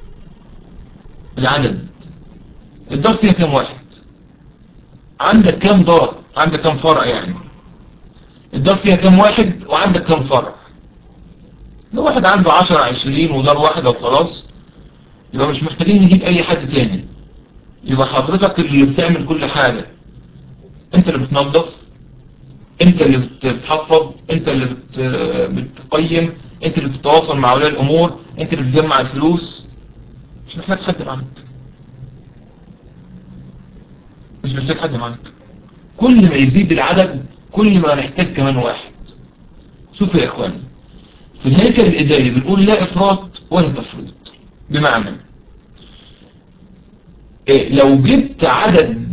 العدد الدار فيها كم واحد عندك كم دار عندك كم فرع يعني الدار فيها كم واحد وعندك كم فرع لو واحد عنده عشرة عشرين ودار واحدة وخلاص يبقى مش محتاجين نجيب اي حد تاني يبقى حضرتك اللي بتعمل كل حاجة انت اللي بتنظف انت اللي بتحفظ انت اللي بت... بتقيم انت اللي بتتواصل مع اولياء الامور انت اللي بتجمع الفلوس مش محتاج حد معاك مش محتاج حد معاك كل ما يزيد العدد كل ما نحتاج كمان واحد شوفوا يا اخواني في الهيكل الاداري بنقول لا افراط ولا تفريط بمعنى إيه لو جبت عدد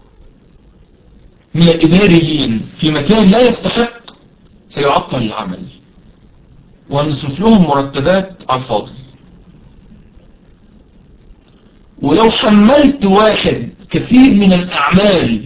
من الإداريين في مكان لا يستحق سيعطل العمل ونصرف لهم مرتبات على الفاضي ولو حملت واحد كثير من الأعمال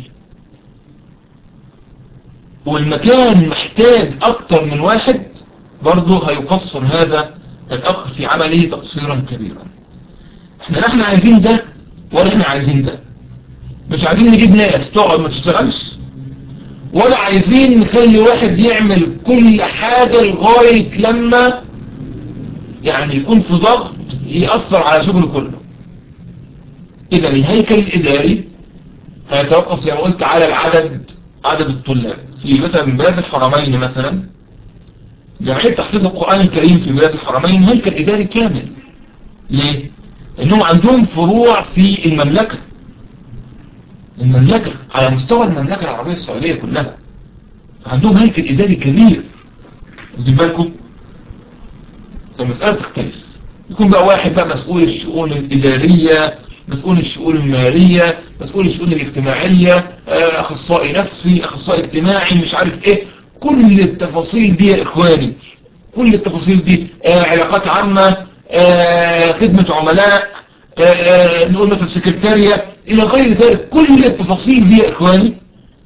والمكان محتاج أكتر من واحد برضه هيقصر هذا الأخ في عمله تقصيرا كبيرا احنا لا احنا عايزين ده ولا احنا عايزين ده مش عايزين نجيب ناس تقعد ما تشتغلش ولا عايزين نخلي واحد يعمل كل حاجة لغاية لما يعني يكون في ضغط يأثر على شغله كله اذا الهيكل الاداري هيتوقف زي ما قلت على العدد عدد الطلاب في مثلا من بلاد الحرمين مثلا جمعية تحفيظ القرآن الكريم في بلاد الحرمين هيكل اداري كامل ليه؟ لانهم عندهم فروع في المملكة المملكة على مستوى المملكة العربية السعودية كلها عندهم هيكل إداري كبير واخدين بالكم فالمسألة تختلف يكون بقى واحد بقى مسؤول الشؤون الإدارية مسؤول الشؤون المالية مسؤول الشؤون الاجتماعية أخصائي نفسي أخصائي اجتماعي مش عارف إيه كل التفاصيل دي يا إخواني كل التفاصيل دي علاقات عامة خدمة عملاء نقول مثلا سكرتارية إلى غير ذلك كل التفاصيل دي يا إخواني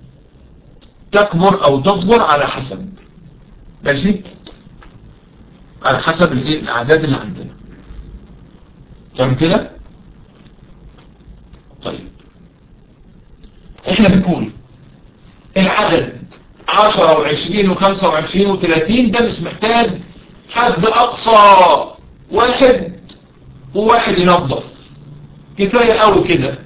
تكبر أو تصغر على حسب ماشي على حسب الايه الأعداد اللي عندنا تمام كده طيب احنا بنقول العدد 10 و20 و25 و30 ده مش محتاج حد اقصى واحد وواحد ينظف كفاية قوي كده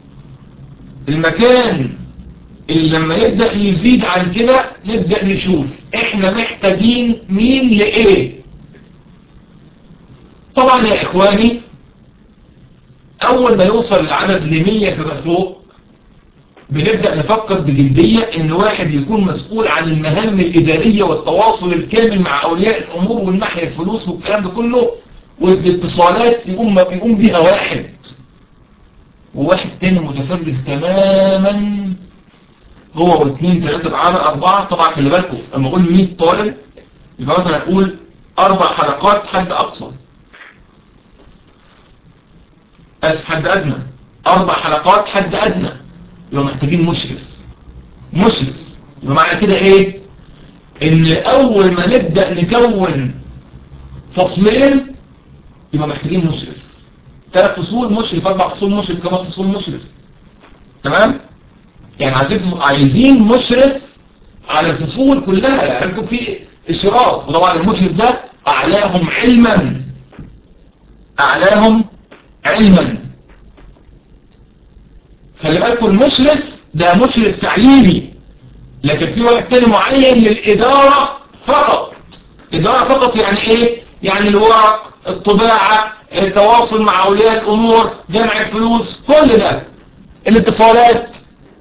المكان اللي لما يبدأ يزيد عن كده نبدأ نشوف احنا محتاجين مين لايه طبعا يا اخواني اول ما يوصل العدد لمية فما فوق بنبدأ نفكر بجدية ان واحد يكون مسؤول عن المهام الادارية والتواصل الكامل مع اولياء الامور والناحية الفلوس والكلام ده كله والاتصالات يقوم, يقوم بيها واحد وواحد تاني متفرغ تماما هو واثنين ثلاثة معانا أربعة طبعا خلي بالكم لما أقول 100 طالب يبقى مثلا أقول أربع حلقات حد أقصى أسف حد أدنى أربع حلقات حد أدنى يبقى محتاجين مشرف مشرف يبقى معنى كده إيه إن أول ما نبدأ نكون فصلين يبقى محتاجين مشرف ثلاث فصول مشرف أربع فصول مشرف خمس فصول مشرف تمام يعني عايزين عايزين مشرف على الفصول كلها يعني يكون في إشراف وطبعا المشرف ده أعلاهم علما أعلاهم علما خلي بالكم المشرف ده مشرف تعليمي لكن في واحد تاني معين للإدارة فقط إدارة فقط يعني إيه يعني الورق الطباعة التواصل مع أولياء الأمور جمع الفلوس كل ده الاتصالات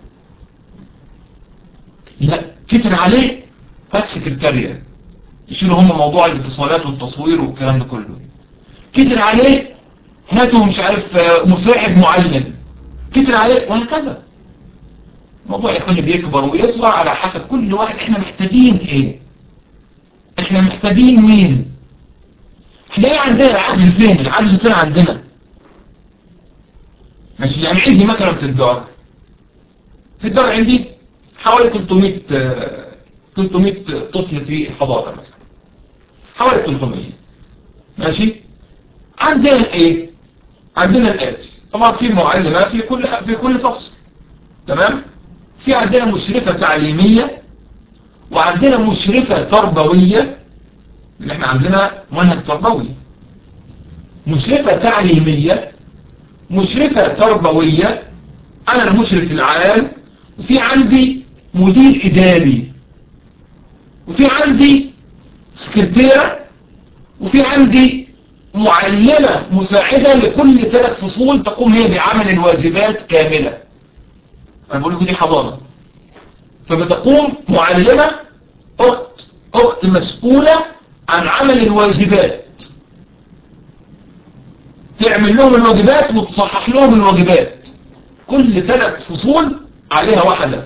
لا كتر عليه هات سكرتارية يشيلوا هم موضوع الاتصالات والتصوير والكلام ده كله كتر عليه هاتوا مش عارف مساعد معلم كتر عليه وهكذا الموضوع يكون بيكبر ويصغر على حسب كل واحد احنا محتاجين ايه احنا محتاجين مين احنا ايه عندنا العجز فين العجز فين عندنا ماشي يعني عندي مثلا في الدار في الدار عندي حوالي 300 300 طفل في الحضانة مثلا حوالي 300 ماشي عندنا ايه عندنا الاتي طبعا في معلمة في كل في كل فصل تمام في عندنا مشرفة تعليمية وعندنا مشرفة تربوية اللي احنا عندنا منهج تربوي مشرفة تعليمية مشرفة تربوية انا المشرف العام وفي عندي مدير اداري وفي عندي سكرتيرة وفي عندي معلمة مساعدة لكل ثلاث فصول تقوم هي بعمل الواجبات كاملة انا بقول لكم دي حضانة فبتقوم معلمة اخت اخت مسؤولة عن عمل الواجبات تعمل لهم الواجبات وتصحح لهم الواجبات كل ثلاث فصول عليها واحدة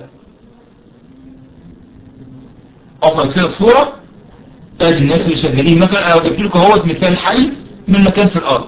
أصلا كده الصورة ادي الناس اللي شغالين مثلا انا جبت لكم اهوت مثال حي من مكان في الارض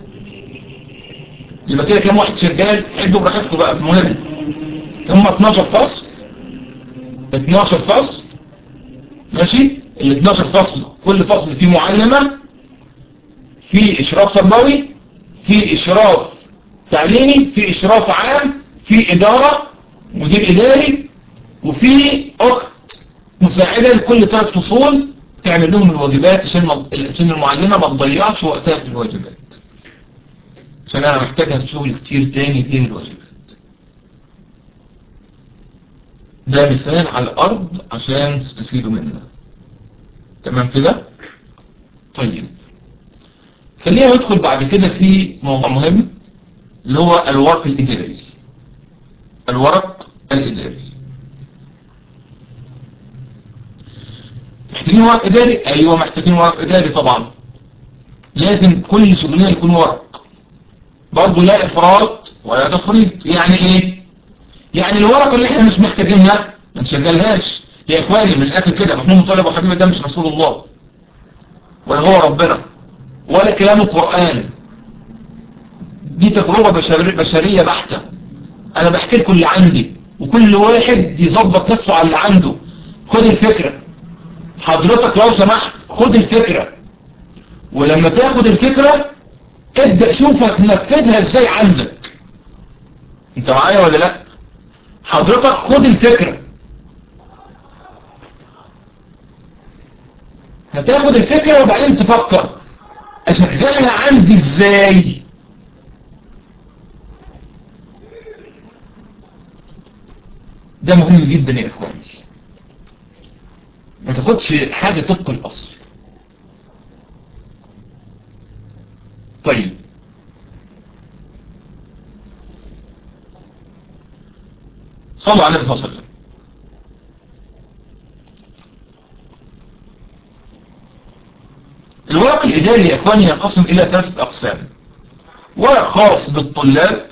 يبقى كده كام واحد شغال عدوا براحتكم بقى المهم هم 12 فصل 12 فصل ماشي ال 12 فصل كل فصل فيه معلمة في اشراف تربوي في اشراف تعليمي في اشراف عام في ادارة مدير اداري وفي اخت مساعدة لكل ثلاث فصول تعمل لهم الواجبات عشان عشان المعلمة ما تضيعش وقتها في الواجبات عشان انا محتاجها في شغل كتير تاني غير الواجبات ده مثال على الارض عشان تستفيدوا منه تمام كده طيب خلينا ندخل بعد كده في موضوع مهم اللي هو الورق الاداري الورق الاداري محتاجين ورق اداري ايوه محتاجين ورق اداري طبعا لازم كل شغلنا يكون ورق برضه لا افراط ولا تفريط يعني ايه يعني الورقه اللي احنا مش محتاجينها ما نشغلهاش يا اخواني من الاخر كده محمود مطالب وحبيبي ده مش رسول الله ولا هو ربنا ولا كلام القرآن دي تجربة بشر بشرية بحتة انا بحكي لكم اللي عندي وكل واحد يظبط نفسه على اللي عنده خد الفكرة حضرتك لو سمحت خد الفكرة ولما تاخد الفكرة ابدأ شوف هتنفذها ازاي عندك انت معايا ولا لا حضرتك خد الفكرة هتاخد الفكرة وبعدين تفكر اشغلها عندي ازاي ده مهم جدا يا اخواني ما تاخدش حاجة طبق الاصل طيب صلوا على النبي صلى الله عليه وسلم الورق الإداري يا إخواني ينقسم إلى ثلاثة أقسام ورق خاص بالطلاب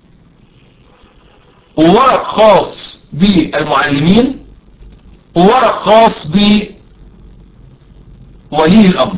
وورق خاص بالمعلمين وورق خاص بولي الأمر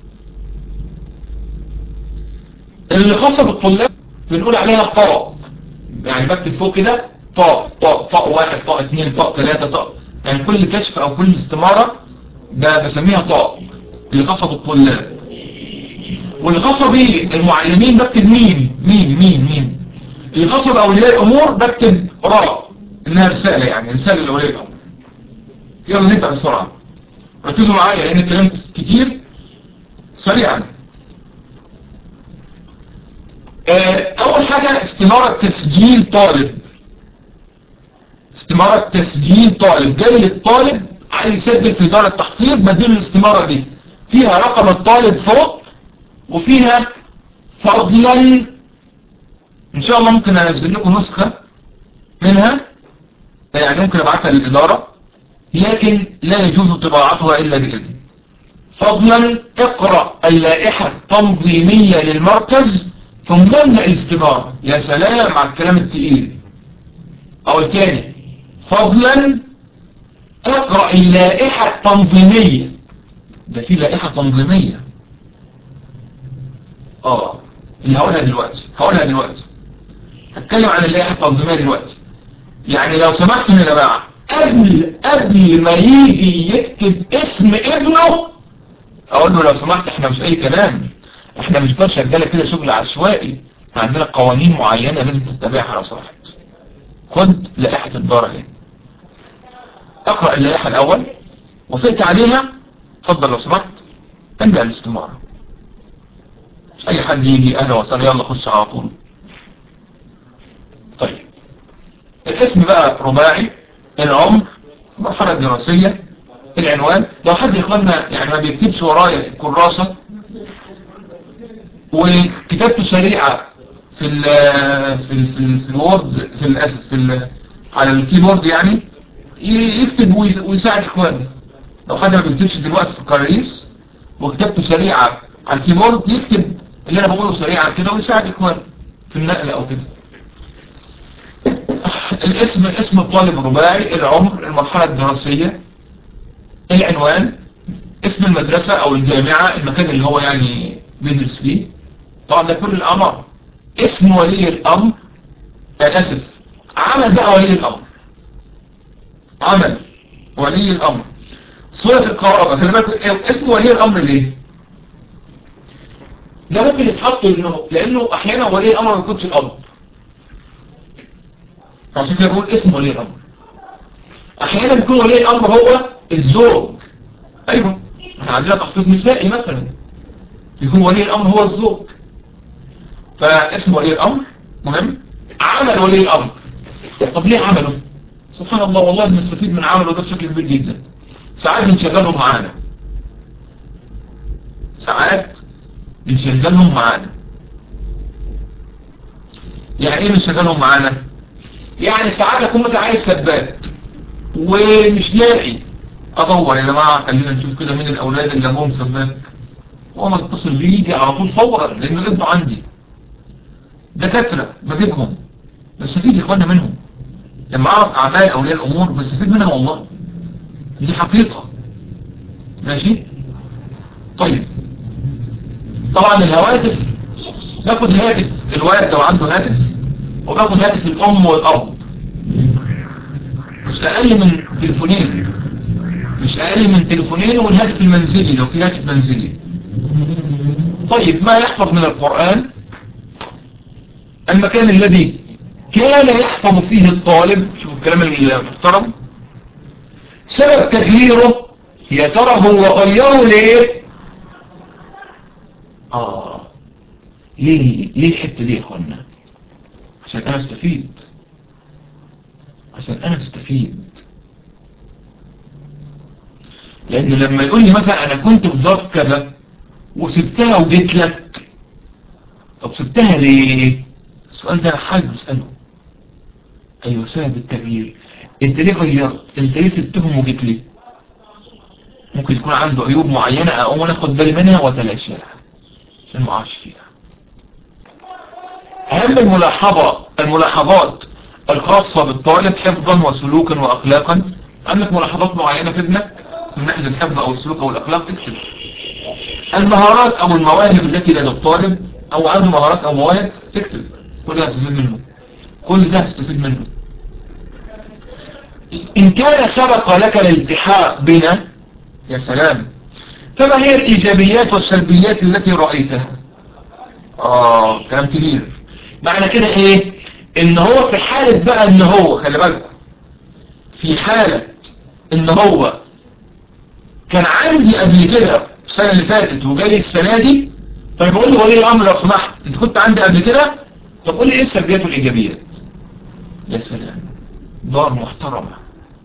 اللي خاصة بالطلاب بنقول عليها طاء يعني بكتب فوق كده طاء طاء طاء واحد طاء اثنين طاء ثلاثة طاء يعني كل كشف او كل استمارة بسميها طاء اللي خاصة بالطلاب واللي خاصة بالمعلمين بكتب مين مين مين مين اللي خاصة بأولياء الأمور بكتب راء إنها رسالة يعني رسالة لأولياء الأمور يلا نبدأ بسرعة ركزوا معايا لأن الكلام كتير سريعا أول حاجة استمارة تسجيل طالب استمارة تسجيل طالب جاي للطالب عايز يسجل في دار التحفيظ بديل الاستمارة دي فيها رقم الطالب فوق وفيها فضلا ان شاء الله ممكن انزل لكم نسخة منها يعني ممكن ابعتها للإدارة لكن لا يجوز طباعتها الا بإذن فضلا اقرأ اللائحة التنظيمية للمركز ثم املأ الاستمارة يا سلام على الكلام التقيل او الثاني فضلا اقرأ اللائحة التنظيمية ده في لائحة تنظيمية اه اللي هقولها دلوقتي هقولها دلوقتي هتكلم عن اللائحة التنظيمية دلوقتي يعني لو سمحتم يا جماعة قبل قبل ما يجي يكتب اسم ابنه اقول له لو سمحت احنا مش اي كلام احنا مش بس شغاله كده شغل عشوائي عندنا قوانين معينة لازم تتبعها لو سمحت خد لائحة الدار اهي اقرأ اللائحة الاول وفقت عليها اتفضل لو سمحت املأ الاستمارة مش اي حد يجي اهلا وسهلا يلا خش على طول طيب الاسم بقى رباعي العمر المرحلة الدراسية العنوان لو حد اخواننا يعني ما بيكتبش ورايا في الكراسة وكتابته سريعة في ال في ال في, ال في الوورد في الاسف في ال على الكيبورد يعني يكتب ويساعد اخوانه لو حد ما بيكتبش دلوقتي في الكراريس وكتابته سريعة على الكيبورد يكتب اللي انا بقوله سريعا كده ويساعد اخوانه في النقل او كده الاسم اسم الطالب رباعي العمر المرحلة الدراسية العنوان اسم المدرسة او الجامعة المكان اللي هو يعني بيدرس فيه طبعا ده كل الامر اسم ولي الامر اسف عمل بقى ولي الامر عمل ولي الامر صورة القرابة خلي بالك اسم ولي الامر ليه ده ممكن يتحط لانه لانه احيانا ولي الامر ما يكونش الاب عشان كده بقول اسم ولي الامر احيانا بيكون ولي الامر هو الزوج ايوه احنا عندنا تخطيط نسائي مثلا يكون ولي الامر هو الزوج فاسم ولي الامر مهم عمل ولي الامر طب ليه عمله سبحان الله والله بنستفيد من عمله ده بشكل كبير جدا ساعات بنشغلهم معانا ساعات بنشغلهم معانا يعني ايه بنشغلهم معانا يعني ساعات اكون مثلا عايز سباك ومش لاقي ادور يا جماعه خلينا نشوف كده مين الاولاد اللي ابوهم سباك هو ما اتصل بيه يجي على طول فورا لان ابنه عندي دكاتره بجيبهم بستفيد يا اخوانا منهم لما اعرف اعمال اولياء الامور بستفيد منها والله دي حقيقه ماشي طيب طبعا الهواتف باخد هاتف الوالد لو عنده هاتف وباخد هاتف الام والاب مش اقل من تليفونين مش اقل من تليفونين والهاتف المنزلي لو في هاتف منزلي طيب ما يحفظ من القرآن المكان الذي كان يحفظ فيه الطالب شوف الكلام المحترم سبب تغييره يا ترى هو غيره ليه اه ليه ليه الحته دي يا اخوانا عشان انا استفيد عشان انا استفيد لان لما يقول لي مثلا انا كنت في ظرف كذا وسبتها وجيت لك طب سبتها ليه السؤال ده انا حابب اساله ايوه سبب التغيير انت ليه غيرت انت ليه سبتهم وجيت لي ممكن يكون عنده عيوب معينة اقوم انا اخد بالي منها واتلاشاها عشان ما اقعش فيها اهم الملاحظة الملاحظات الخاصة بالطالب حفظا وسلوكا واخلاقا عندك ملاحظات معينة في ابنك من ناحية الحفظ او السلوك او الاخلاق اكتب المهارات او المواهب التي لدى الطالب او عنده مهارات او مواهب تكتب كل ده هستفيد منه كل ده هستفيد منه ان كان سبق لك الالتحاق بنا يا سلام فما هي الايجابيات والسلبيات التي رأيتها اه كلام كبير معنى كده ايه ان هو في حالة بقى ان هو خلي بالكم في حالة ان هو كان عندي قبل كده السنة اللي فاتت وجاي السنة دي فانا بقول له ولي الامر لو سمحت انت كنت عندي قبل كده طب قول لي ايه السلبيات والايجابيات يا سلام دار محترمة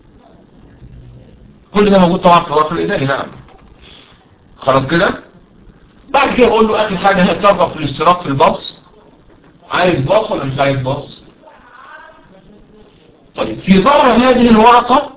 كل ده موجود طبعا في الورق الاداري نعم خلاص كده بعد كده اقول له اخر حاجة هل ترغب في الاشتراك في الباص عايز باص ولا مش عايز باص طيب في ظهر هذه الورقة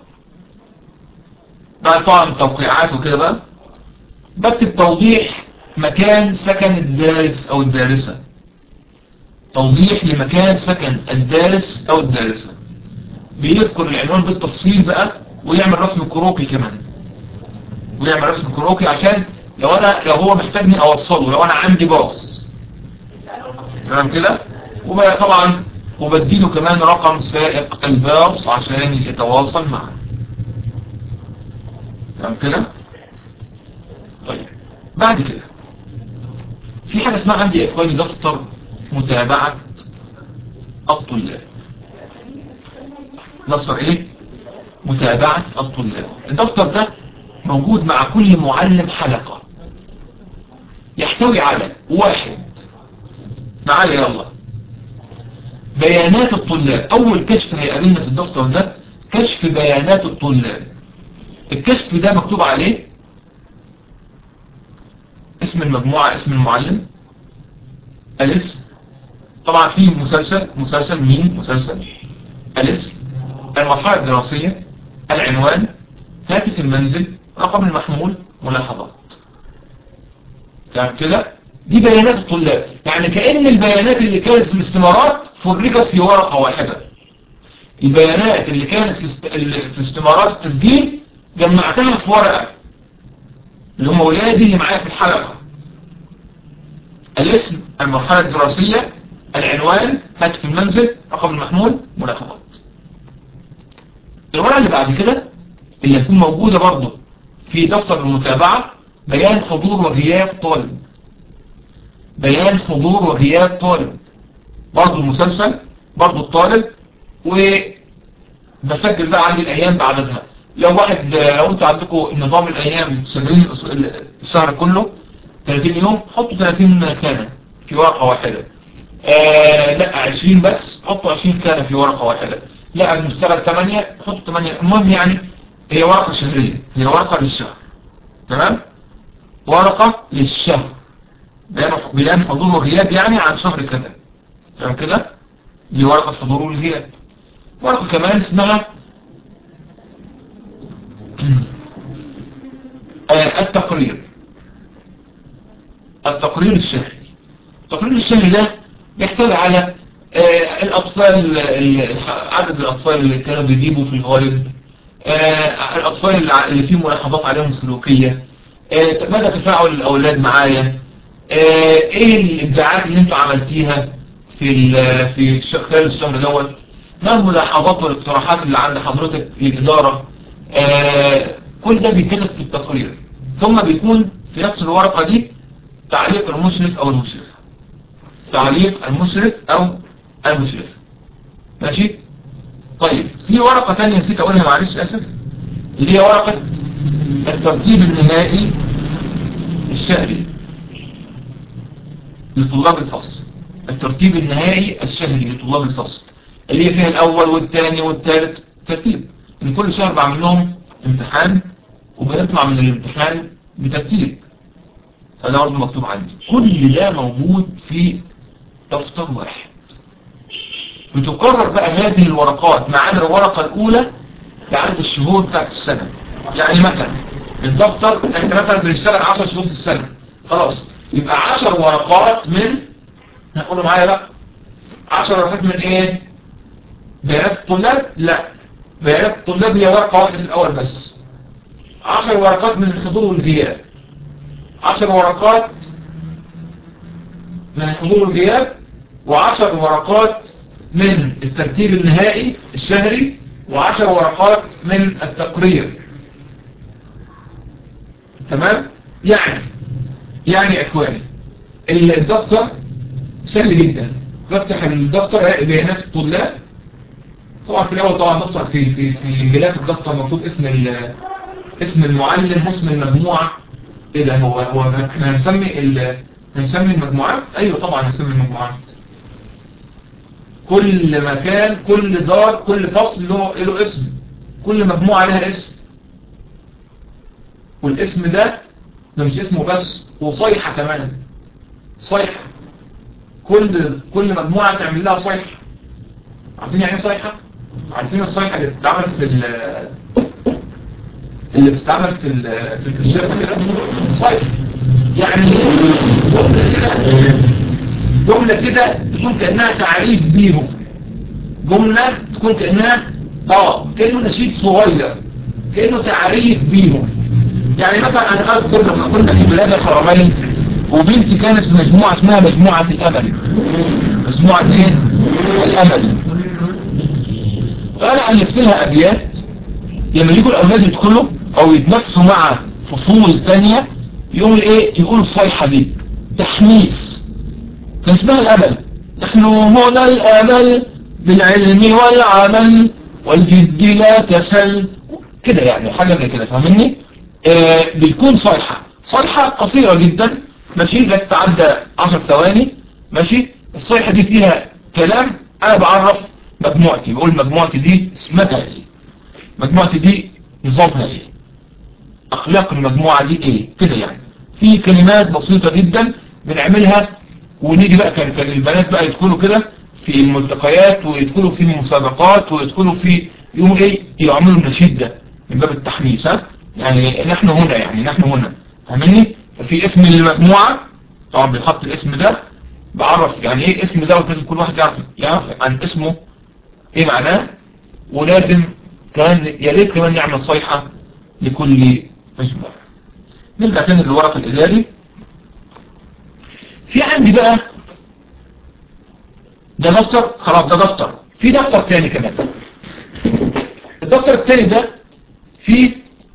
بعد طبعا التوقيعات وكده بقى بكتب توضيح مكان سكن الدارس او الدارسة توضيح لمكان سكن الدارس او الدارسة بيذكر العنوان بالتفصيل بقى ويعمل رسم كروكي كمان ويعمل رسم كروكي عشان لو انا لو هو محتاجني اوصله لو انا عندي باص تمام كده وبقى طبعا وبديله كمان رقم سائق الباص عشان يتواصل معه تمام كده طيب بعد كده في حاجة اسمها عندي يا اخواني دفتر متابعة الطلاب دفتر ايه متابعة الطلاب الدفتر ده موجود مع كل معلم حلقة يحتوي على واحد معايا يلا بيانات الطلاب اول كشف هيقابلنا في الدفتر ده كشف بيانات الطلاب الكشف ده مكتوب عليه اسم المجموعة اسم المعلم الاسم طبعا في مسلسل مسلسل مين مسلسل الاسم المرحلة الدراسية العنوان هاتف المنزل رقم المحمول ملاحظات يعني كده دي بيانات الطلاب يعني كأن البيانات اللي كانت في الاستمارات فرجت في ورقة واحدة البيانات اللي كانت في, است... في استمارات التسجيل جمعتها في ورقة اللي هم ولادي اللي معايا في الحلقة الاسم المرحلة الدراسية العنوان هاتف المنزل رقم المحمول ملاحظات الورقة اللي بعد كده اللي هتكون موجودة برضه في دفتر المتابعة بيان حضور وغياب طالب بيان حضور وغياب طالب برضه المسلسل برضه الطالب وبسجل بقى عندي الأيام بعددها لو واحد لو انتوا عندكم نظام الأيام سجلين الشهر كله 30 يوم حطوا 30 كان في ورقة واحدة آه لا 20 بس حطوا 20 كان في ورقة واحدة لا المشتغل 8 حطوا 8 المهم يعني هي ورقة شهرية هي ورقة للشهر تمام ورقة للشهر بيان حضور وغياب يعني عن شهر كذا تمام كده دي ورقة حضور والغياب ورقة كمان اسمها آه التقرير التقرير الشهري التقرير الشهري ده بيحتوي على آه الأطفال عدد الأطفال اللي كانوا بيجيبوا في الغالب آه الأطفال اللي فيهم ملاحظات عليهم سلوكية آه مدى تفاعل الأولاد معايا ايه الابداعات اللي انتوا عملتيها في في خلال الشهر دوت ما الملاحظات والاقتراحات اللي عند حضرتك للإدارة آه كل ده بيتكتب في التقرير ثم بيكون في نفس الورقة دي تعليق المشرف او المشرفة تعليق المشرف او المشرفة ماشي طيب في ورقة تانية نسيت اقولها معلش اسف اللي هي ورقة الترتيب النهائي الشهري لطلاب الفصل الترتيب النهائي الشهري لطلاب الفصل اللي هي فيها الاول والثاني والثالث ترتيب ان كل شهر بعمل لهم امتحان وبنطلع من الامتحان بترتيب هذا برضه مكتوب عندي كل ده موجود في دفتر واحد بتقرر بقى هذه الورقات ما عدا الورقة الأولى لعدد الشهور بتاعت السنة يعني مثلا الدفتر انت مثلا بنشتغل 10 شهور في السنة خلاص يبقى 10 ورقات من هقولوا معايا بقى 10 ورقات من ايه بيانات الطلاب لا بيانات الطلاب هي ورقة واحدة في الأول بس 10 ورقات من الحضور والغياب 10 ورقات من الحضور والغياب وعشر ورقات من الترتيب النهائي الشهري وعشر ورقات من التقرير تمام يعني يعني يا اخواني الدفتر سهل جدا بفتح الدفتر الاقي بيانات الطلاب طبعا في الاول طبعا دفتر في في في ملاك الدفتر مكتوب اسم اسم المعلم واسم المجموعه ايه ده هو هو احنا هنسمي ال هنسمي المجموعات ايوه طبعا هنسمي المجموعات كل مكان كل دار كل فصل له له اسم كل مجموعة لها اسم والاسم ده ده مش اسمه بس وصيحة كمان صيحة كل كل مجموعة تعمل لها صيحة عارفين يعني ايه صيحة عارفين الصيحة اللي بتتعمل في اللي بتتعمل في في الكشاف كده صيحة يعني جملة كده جملة كده تكون كأنها تعريف بيهم جملة تكون كأنها اه كأنه نشيد صغير كأنه تعريف بيهم يعني مثلا انا اذكر لما كنا في بلاد الحرمين وبنتي كانت في مجموعة اسمها مجموعة الامل مجموعة ايه الامل فانا الفت لها ابيات لما يجوا الاولاد يدخلوا او يتنافسوا مع فصول تانية يقول ايه يقولوا الصيحة دي تحميس كان اسمها الامل نحن هنا الامل بالعلم والعمل والجد لا كسل كده يعني حاجة زي كده فاهمني آه بتكون صيحة صيحة قصيرة جدا ماشي لا تتعدى 10 ثواني ماشي الصيحة دي فيها كلام انا بعرف مجموعتي بقول مجموعتي دي اسمها ايه مجموعتي دي نظامها ايه اخلاق المجموعة دي ايه كده يعني في كلمات بسيطة جدا بنعملها ونيجي بقى كان كان البنات بقى يدخلوا كده في الملتقيات ويدخلوا في المسابقات ويدخلوا في يوم ايه يعملوا النشيد ده من باب التحميس ها يعني نحن هنا يعني نحن هنا فاهمني ففي اسم المجموعة طبعا بيحط الاسم ده بعرف يعني ايه اسم ده ولازم كل واحد يعرف يعرف عن اسمه ايه معناه ولازم كمان يا ريت كمان نعمل صيحة لكل مجموعة نرجع تاني للورق الإداري في عندي بقى ده دفتر خلاص ده دفتر في دفتر تاني كمان الدفتر التاني ده فيه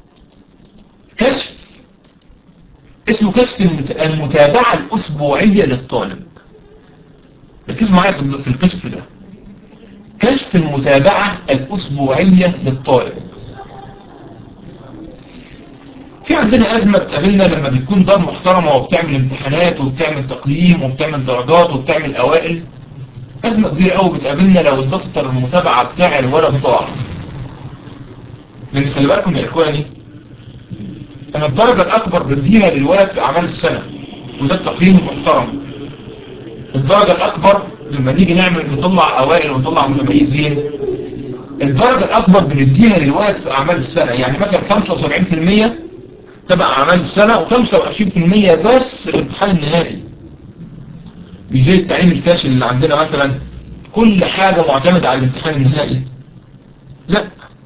كشف اسمه كشف المتابعة الأسبوعية للطالب ركزوا معايا في الكشف ده كشف المتابعة الأسبوعية للطالب في عندنا أزمة بتقابلنا لما بتكون دار محترمة وبتعمل امتحانات وبتعمل تقييم وبتعمل درجات وبتعمل أوائل أزمة كبيرة قوي بتقابلنا لو الدفتر المتابعة بتاع الولد ضاع لأن خلي بالكم يا إخواني أنا الدرجة الأكبر بديها للولد في أعمال السنة وده التقييم المحترم الدرجة الأكبر لما نيجي نعمل نطلع أوائل ونطلع متميزين الدرجة الأكبر بنديها للولد في أعمال السنة يعني مثلا 75% تبع أعمال السنة و25% بس الامتحان النهائي مش زي التعليم الفاشل اللي عندنا مثلا كل حاجة معتمدة على الامتحان النهائي لا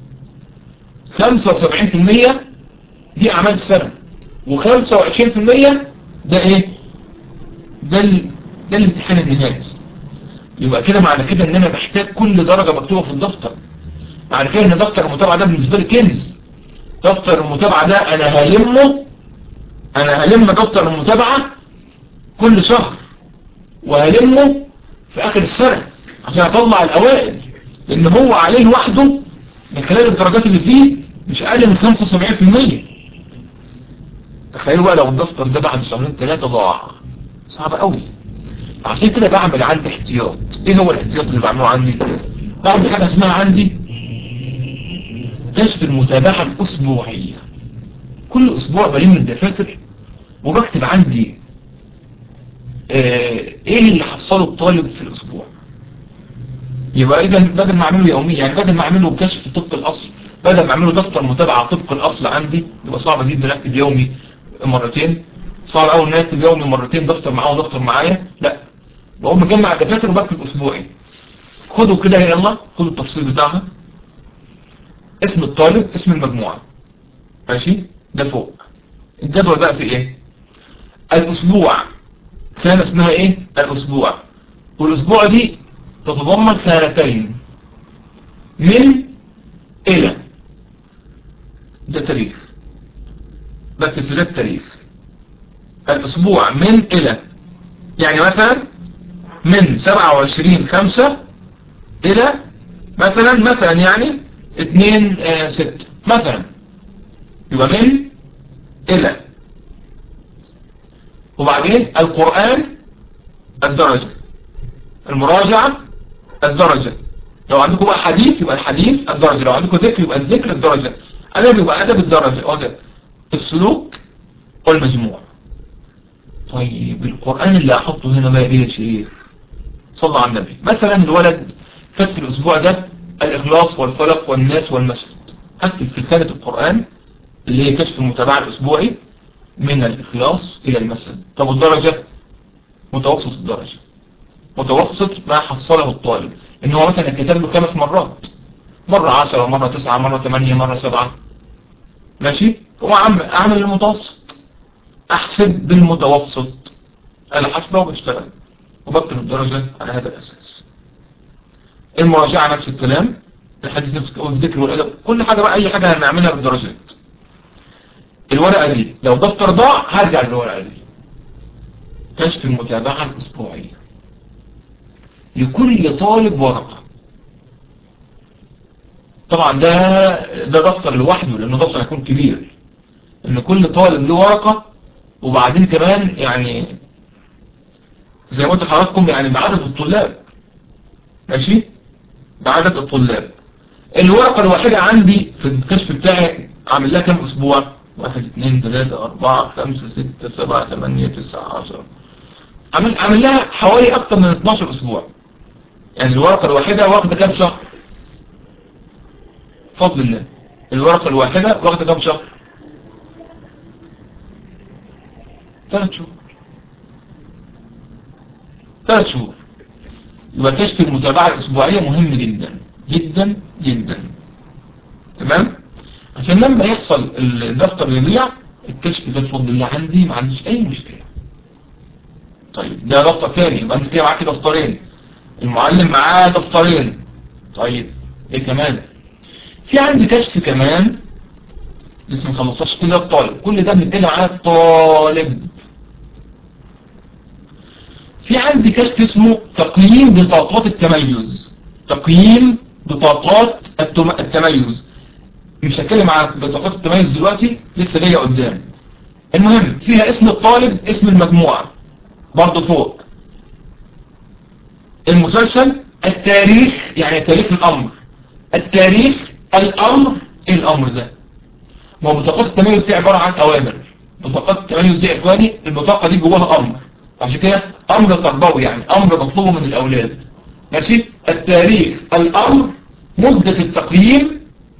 75% دي أعمال السنة و25% ده ايه ده, ال... ده الامتحان النهائي يبقى كده معنى كده ان انا محتاج كل درجة مكتوبة في الدفتر معنى كده ان دفتر المتابعة ده بالنسبة لي كنز دفتر المتابعة ده انا هلمه انا هلم دفتر المتابعة كل شهر وهلمه في اخر السنة عشان اطلع الاوائل لان هو عليه لوحده من خلال الدرجات اللي فيه مش اقل من 75% تخيلوا بقى لو الدفتر ده بعد شهرين ثلاثة ضاع صعب قوي عشان كده بعمل عندي احتياط ايه هو الاحتياط اللي بعمله عندي بعمل حاجة اسمها عندي كشف المتابعة الاسبوعية كل اسبوع بلم الدفاتر وبكتب عندي اه ايه اللي حصله الطالب في الاسبوع يبقى اذا بدل ما اعمله يوميا يعني بدل ما اعمله كشف طبق الاصل بدل ما اعمله دفتر متابعة طبق الاصل عندي يبقى صعب جدا اكتب يومي مرتين صعب اول ان اكتب يومي مرتين دفتر معاه ودفتر معايا لا بقوم مجمع الدفاتر وبكتب اسبوعي خدوا كده يلا خدوا التفصيل بتاعها اسم الطالب اسم المجموعة ماشي ده فوق الجدول بقى في ايه الاسبوع كان اسمها ايه الاسبوع والاسبوع دي تتضمن خانتين من الى ده تاريخ بكتب في ده التاريخ الاسبوع من الى يعني مثلا من 27 5 الى مثلا مثلا يعني 2 6 مثلا يبقى من الى وبعدين القرآن الدرجة المراجعة الدرجة لو عندكم بقى حديث يبقى الحديث الدرجة لو عندكم ذكر يبقى الذكر الدرجة أدب يبقى أدب الدرجة وده السلوك والمجموع طيب القرآن اللي أحطه هنا بقى إيه يا شيخ صلى على النبي مثلا الولد فات في الأسبوع ده الإخلاص والفلق والناس والمسجد هكتب في خانة القرآن اللي هي كشف المتابعة الأسبوعي من الإخلاص إلى المسجد طب الدرجة متوسط الدرجة متوسط ما حصله الطالب إن هو مثلا كتب له خمس مرات مرة عشرة مرة تسعة مرة ثمانية مرة سبعة ماشي هو أعمل المتوسط أحسب بالمتوسط أنا حسبه وبشتغل وبكتب الدرجة على هذا الأساس المراجعة نفس الكلام الحديث نفس والذكر والأدب كل حاجة بقى أي حاجة هنعملها بالدرجات الورقة دي لو دفتر ضاع هرجع للورقة دي كشف المتابعة الأسبوعية لكل طالب ورقة طبعا ده ده دفتر لوحده لأنه دفتر هيكون كبير إن كل طالب له ورقة وبعدين كمان يعني زي ما قلت لحضراتكم يعني بعدد الطلاب ماشي بعدد الطلاب الورقة الواحدة عندي في الكشف بتاعي عامل لها كام أسبوع واحد اثنين ثلاثة أربعة خمسة ستة سبعة ثمانية تسعة عشرة عامل عامل لها حوالي أكتر من 12 أسبوع يعني الورقة الواحدة واخدة كام شهر فضل الله الورقة الواحدة واخدة كام شهر ثلاث شهور ثلاث شهور يبقى كشف المتابعة الأسبوعية مهم جدا جدا جدا تمام عشان لما يحصل الدفتر يضيع الكشف ده بفضل الله عندي ما عنديش أي مشكلة طيب ده دفتر تاني يبقى انت كده معاك دفترين المعلم معاه دفترين طيب ايه كمان في عندي كشف كمان لسه ما خلصتش كل ده الطالب كل ده بنتكلم على الطالب في عندي كشف اسمه تقييم بطاقات التميز تقييم بطاقات التميز مش هتكلم عن بطاقات التميز دلوقتي لسه جايه قدام المهم فيها اسم الطالب اسم المجموعة برضه فوق المسلسل التاريخ يعني تاريخ الامر التاريخ الامر ايه الامر ده ما هو بطاقات التميز دي عبارة عن اوامر بطاقات التميز دي اخواني البطاقة دي جواها امر عشان كده امر تربوي يعني امر مطلوب من الاولاد ماشي التاريخ الامر مدة التقييم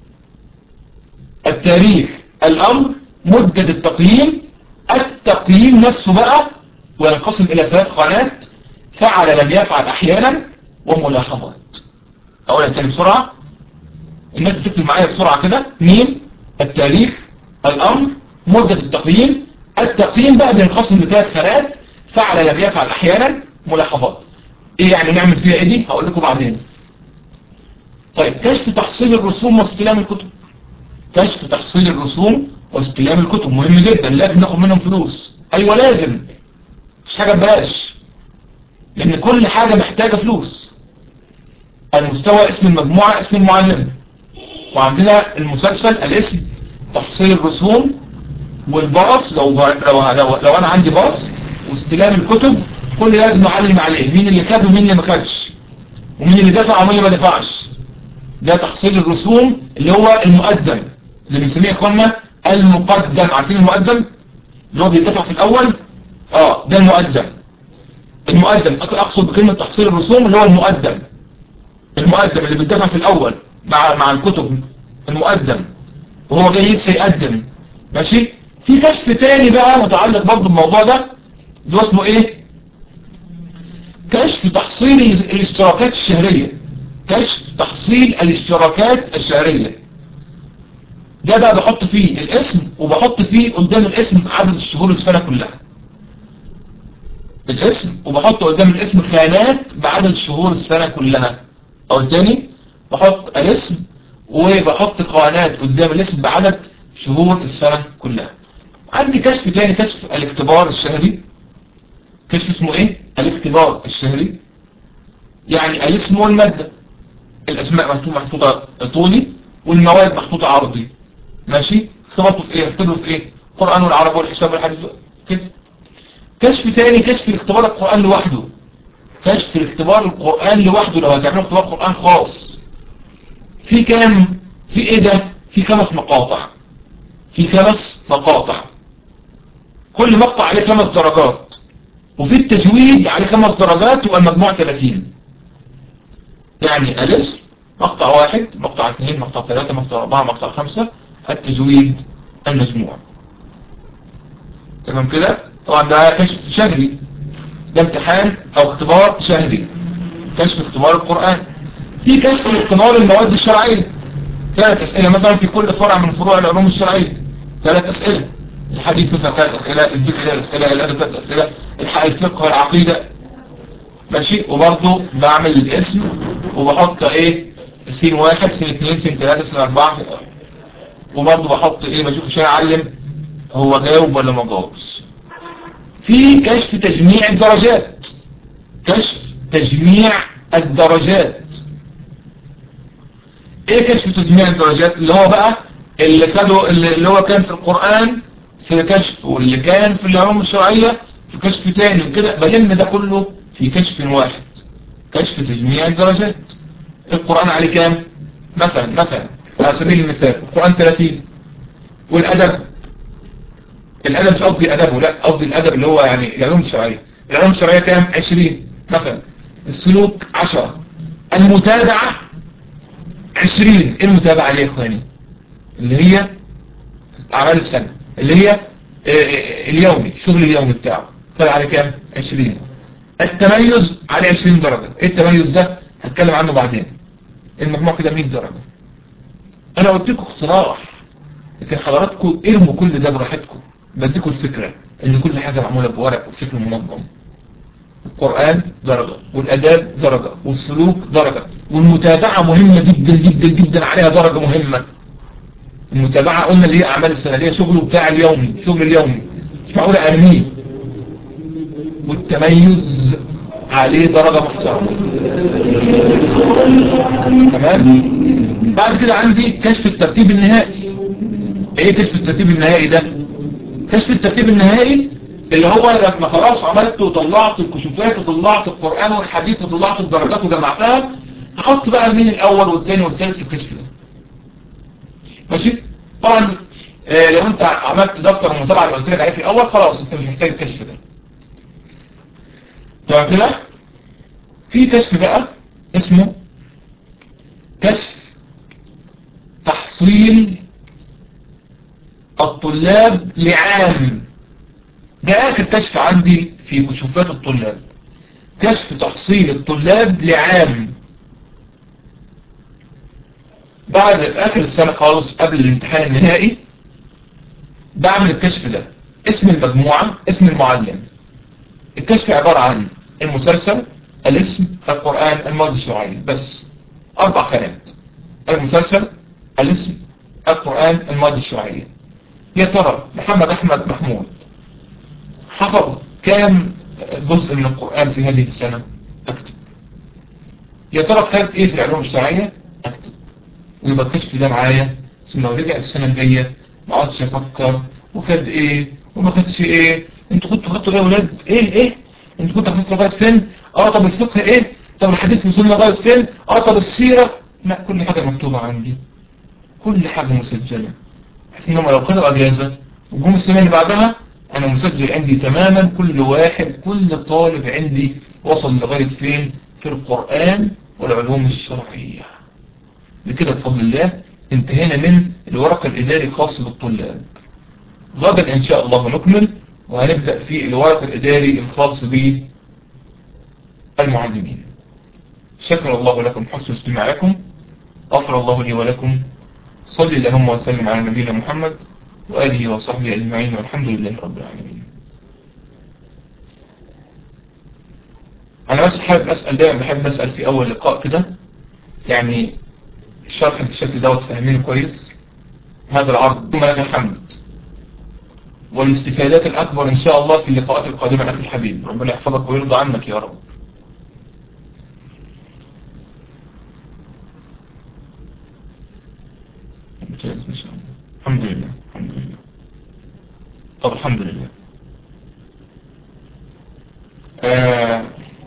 التاريخ الامر مدة التقييم التقييم نفسه بقى وينقسم الى ثلاث قنات فعل لم يفعل احيانا وملاحظات اقولها تاني بسرعة الناس بتكتب معايا بسرعة كده مين التاريخ الامر مدة التقييم التقييم بقى بينقسم لثلاث خانات فعل لم يفعل احيانا ملاحظات ايه يعني نعمل فيها ايه دي هقول لكم بعدين طيب كشف تحصيل الرسوم واستلام الكتب كشف تحصيل الرسوم واستلام الكتب مهم جدا لازم ناخد منهم فلوس ايوه لازم مش حاجة ببلاش لان كل حاجة محتاجة فلوس المستوى اسم المجموعة اسم المعلم وعندنا المسلسل الاسم تفصيل الرسوم والباص لو, لو, لو, لو انا عندي باص واستلام الكتب كل لازم اعلم عليه مين اللي خد ومين اللي ما خدش ومين اللي دفع ومين اللي ما دفعش ده تحصيل الرسوم اللي هو المقدم اللي بنسميه اخوانا المقدم عارفين المقدم اللي هو بيدفع في الاول اه ده المقدم المقدم اقصد بكلمة تحصيل الرسوم اللي هو المقدم المقدم اللي بيدفع في الاول مع مع الكتب المقدم وهو جاي لسه يقدم ماشي في كشف تاني بقى متعلق برضه بالموضوع ده اللي هو اسمه ايه كشف تحصيل الاشتراكات الشهرية كشف تحصيل الاشتراكات الشهرية ده بقى بحط فيه الاسم وبحط فيه قدام الاسم عدد الشهور السنة كلها الاسم وبحط قدام الاسم خانات بعدد شهور السنة كلها او التاني بحط الاسم وبحط قوانات قدام الاسم بعدد شهور السنة كلها عندي كشف تاني كشف الاختبار الشهري كشف اسمه ايه الاختبار الشهري يعني الاسم والمادة الاسماء محطوطة طولي والمواد محطوطة عرضي ماشي اختبرته في ايه اختبره في ايه القرآن والعرب والحساب والحديث كده كشف تاني كشف الاختبار القرآن لوحده كشف الاختبار القرآن لوحده لو هتعملوا اختبار قرآن خاص في كام في ايه ده في خمس مقاطع في خمس مقاطع كل مقطع عليه خمس درجات وفي التجويد عليه خمس درجات يبقى المجموع 30 يعني الاسم مقطع واحد مقطع اثنين مقطع ثلاثة مقطع اربعة مقطع خمسة التجويد المجموع تمام كده طبعا ده كشف شهري ده امتحان او اختبار شهري كشف اختبار القرآن في كشف اختبار المواد الشرعية ثلاث اسئلة مثلا في كل فرع من فروع العلوم الشرعية ثلاث اسئلة الحديث مثلا ثلاث اسئلة الفقه ثلاث اسئلة الادب ثلاث اسئلة الفقه والعقيدة ماشي وبرضه بعمل الاسم وبحط ايه سين واحد سين اثنين سين ثلاثة سين اربعة وبرضه بحط ايه بشوف عشان اعلم هو جاوب ولا ما جاوبش في كشف تجميع الدرجات كشف تجميع الدرجات ايه كشف تجميع الدرجات اللي هو بقى اللي خده اللي هو كان في القرآن في كشف واللي كان في العلوم الشرعية في كشف تاني وكده بلم ده كله في كشف واحد كشف تجميع الدرجات القرآن عليه كام مثلا مثلا على سبيل المثال القرآن 30 والأدب الأدب مش قصدي أدبه لا قصدي الأدب اللي هو يعني العلوم الشرعية العلوم الشرعية كام 20 مثلا السلوك 10 المتابعة 20 ايه المتابعة ليه يا اخواني اللي هي أعمال السنة اللي هي اليومي الشغل اليومي بتاعه خد عليه كام 20 التميز عليه 20 درجة ايه التميز ده هتكلم عنه بعدين المجموع كده 100 درجة انا قلت لكم اقتراح لكن حضراتكم ارموا كل ده براحتكم بديكم الفكرة ان كل حاجة معمولة بورق وبشكل منظم القرآن درجة والاداب درجة والسلوك درجة والمتابعة مهمة جدا جدا جدا عليها درجة مهمة المتابعة قلنا اللي هي اعمال السنة اللي هي شغله بتاع اليومي شغل اليومي مش معقولة ارميه والتميز عليه درجة محترمة تمام بعد كده عندي كشف الترتيب النهائي ايه كشف الترتيب النهائي ده كشف الترتيب النهائي اللي هو لما خلاص عملت وطلعت الكشوفات وطلعت القرآن والحديث وطلعت الدرجات وجمعتها احط بقى مين الاول والثاني والثالث في الكشف ده ماشي طبعا آه لو انت عملت دفتر المتابعه اللي قلت لك عليه في الاول خلاص انت مش محتاج الكشف ده تمام كده في كشف بقى اسمه كشف تحصيل الطلاب لعام ده آخر كشف عندي في كشوفات الطلاب كشف تحصيل الطلاب لعام بعد آخر السنة خالص قبل الامتحان النهائي بعمل الكشف ده اسم المجموعة اسم المعلم الكشف عبارة عن المسلسل الاسم القرآن المواد الشرعية بس أربع خانات المسلسل الاسم القرآن المواد الشرعية يا ترى محمد أحمد محمود حفظ كام جزء من القرآن في هذه السنة أكتب يا ترى خدت ايه في العلوم الشرعية اكتب ويبقى الكشف ده معايا ثم لو رجع السنة الجاية ما اقعدش افكر وخد ايه وما خدش ايه انتوا كنتوا خدتوا ايه يا ولاد ايه ايه انتوا كنتوا خدتوا لغايه فين اه طب الفقه ايه طب الحديث وصلنا لغايه فين اه طب السيرة لا كل حاجة مكتوبة عندي كل حاجة مسجلة بحيث انهم لو خدوا اجازة وجم السنة اللي بعدها انا مسجل عندي تماما كل واحد كل طالب عندي وصل لغاية فين في القرآن والعلوم الشرعية بكده بفضل الله انتهينا من الورق الإداري الخاص بالطلاب غدا إن شاء الله نكمل وهنبدأ في الورق الإداري الخاص بالمعلمين شكر الله لكم حسن استماعكم غفر الله لي ولكم صلي اللهم وسلم على نبينا محمد وآله وصحبه أجمعين والحمد لله رب العالمين أنا بس حابب أسأل دائما بحب أسأل في أول لقاء كده يعني الشرح بالشكل دوت فاهمينه كويس هذا العرض ثم لك الحمد والاستفادات الأكبر إن شاء الله في اللقاءات القادمة أخي الحبيب ربنا يحفظك ويرضى عنك يا رب الحمد لله الحمد لله طب الحمد لله آه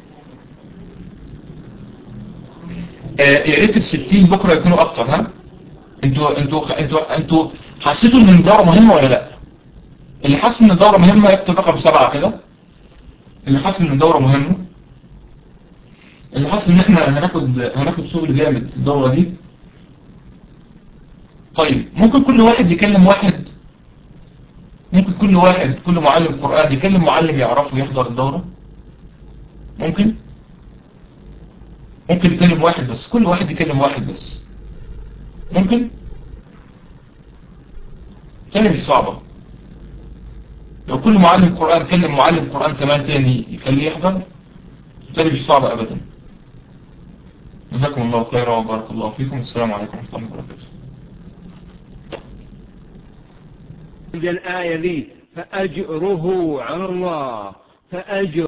آه يا ريت الستين بكرة يكونوا أكتر ها انتوا انتوا انتوا انتوا حسيتوا ان الدورة مهمة ولا لا اللي حاسس ان الدورة مهمة يكتب رقم سبعة كده اللي حاسس ان الدورة مهمة اللي حاسس ان احنا هناخد هناخد شغل جامد في الدورة دي طيب ممكن كل واحد يكلم واحد ممكن كل واحد كل معلم قرآن يكلم معلم يعرفه يحضر الدورة ممكن ممكن يكلم واحد بس كل واحد يكلم واحد بس ممكن تاني مش صعبة لو كل معلم قرآن كلم معلم قرآن كمان تاني يخليه يحضر تاني مش صعبة أبدا جزاكم الله خيرا وبارك الله فيكم السلام عليكم ورحمة الله وبركاته الآية ذي فأجره على الله فأجر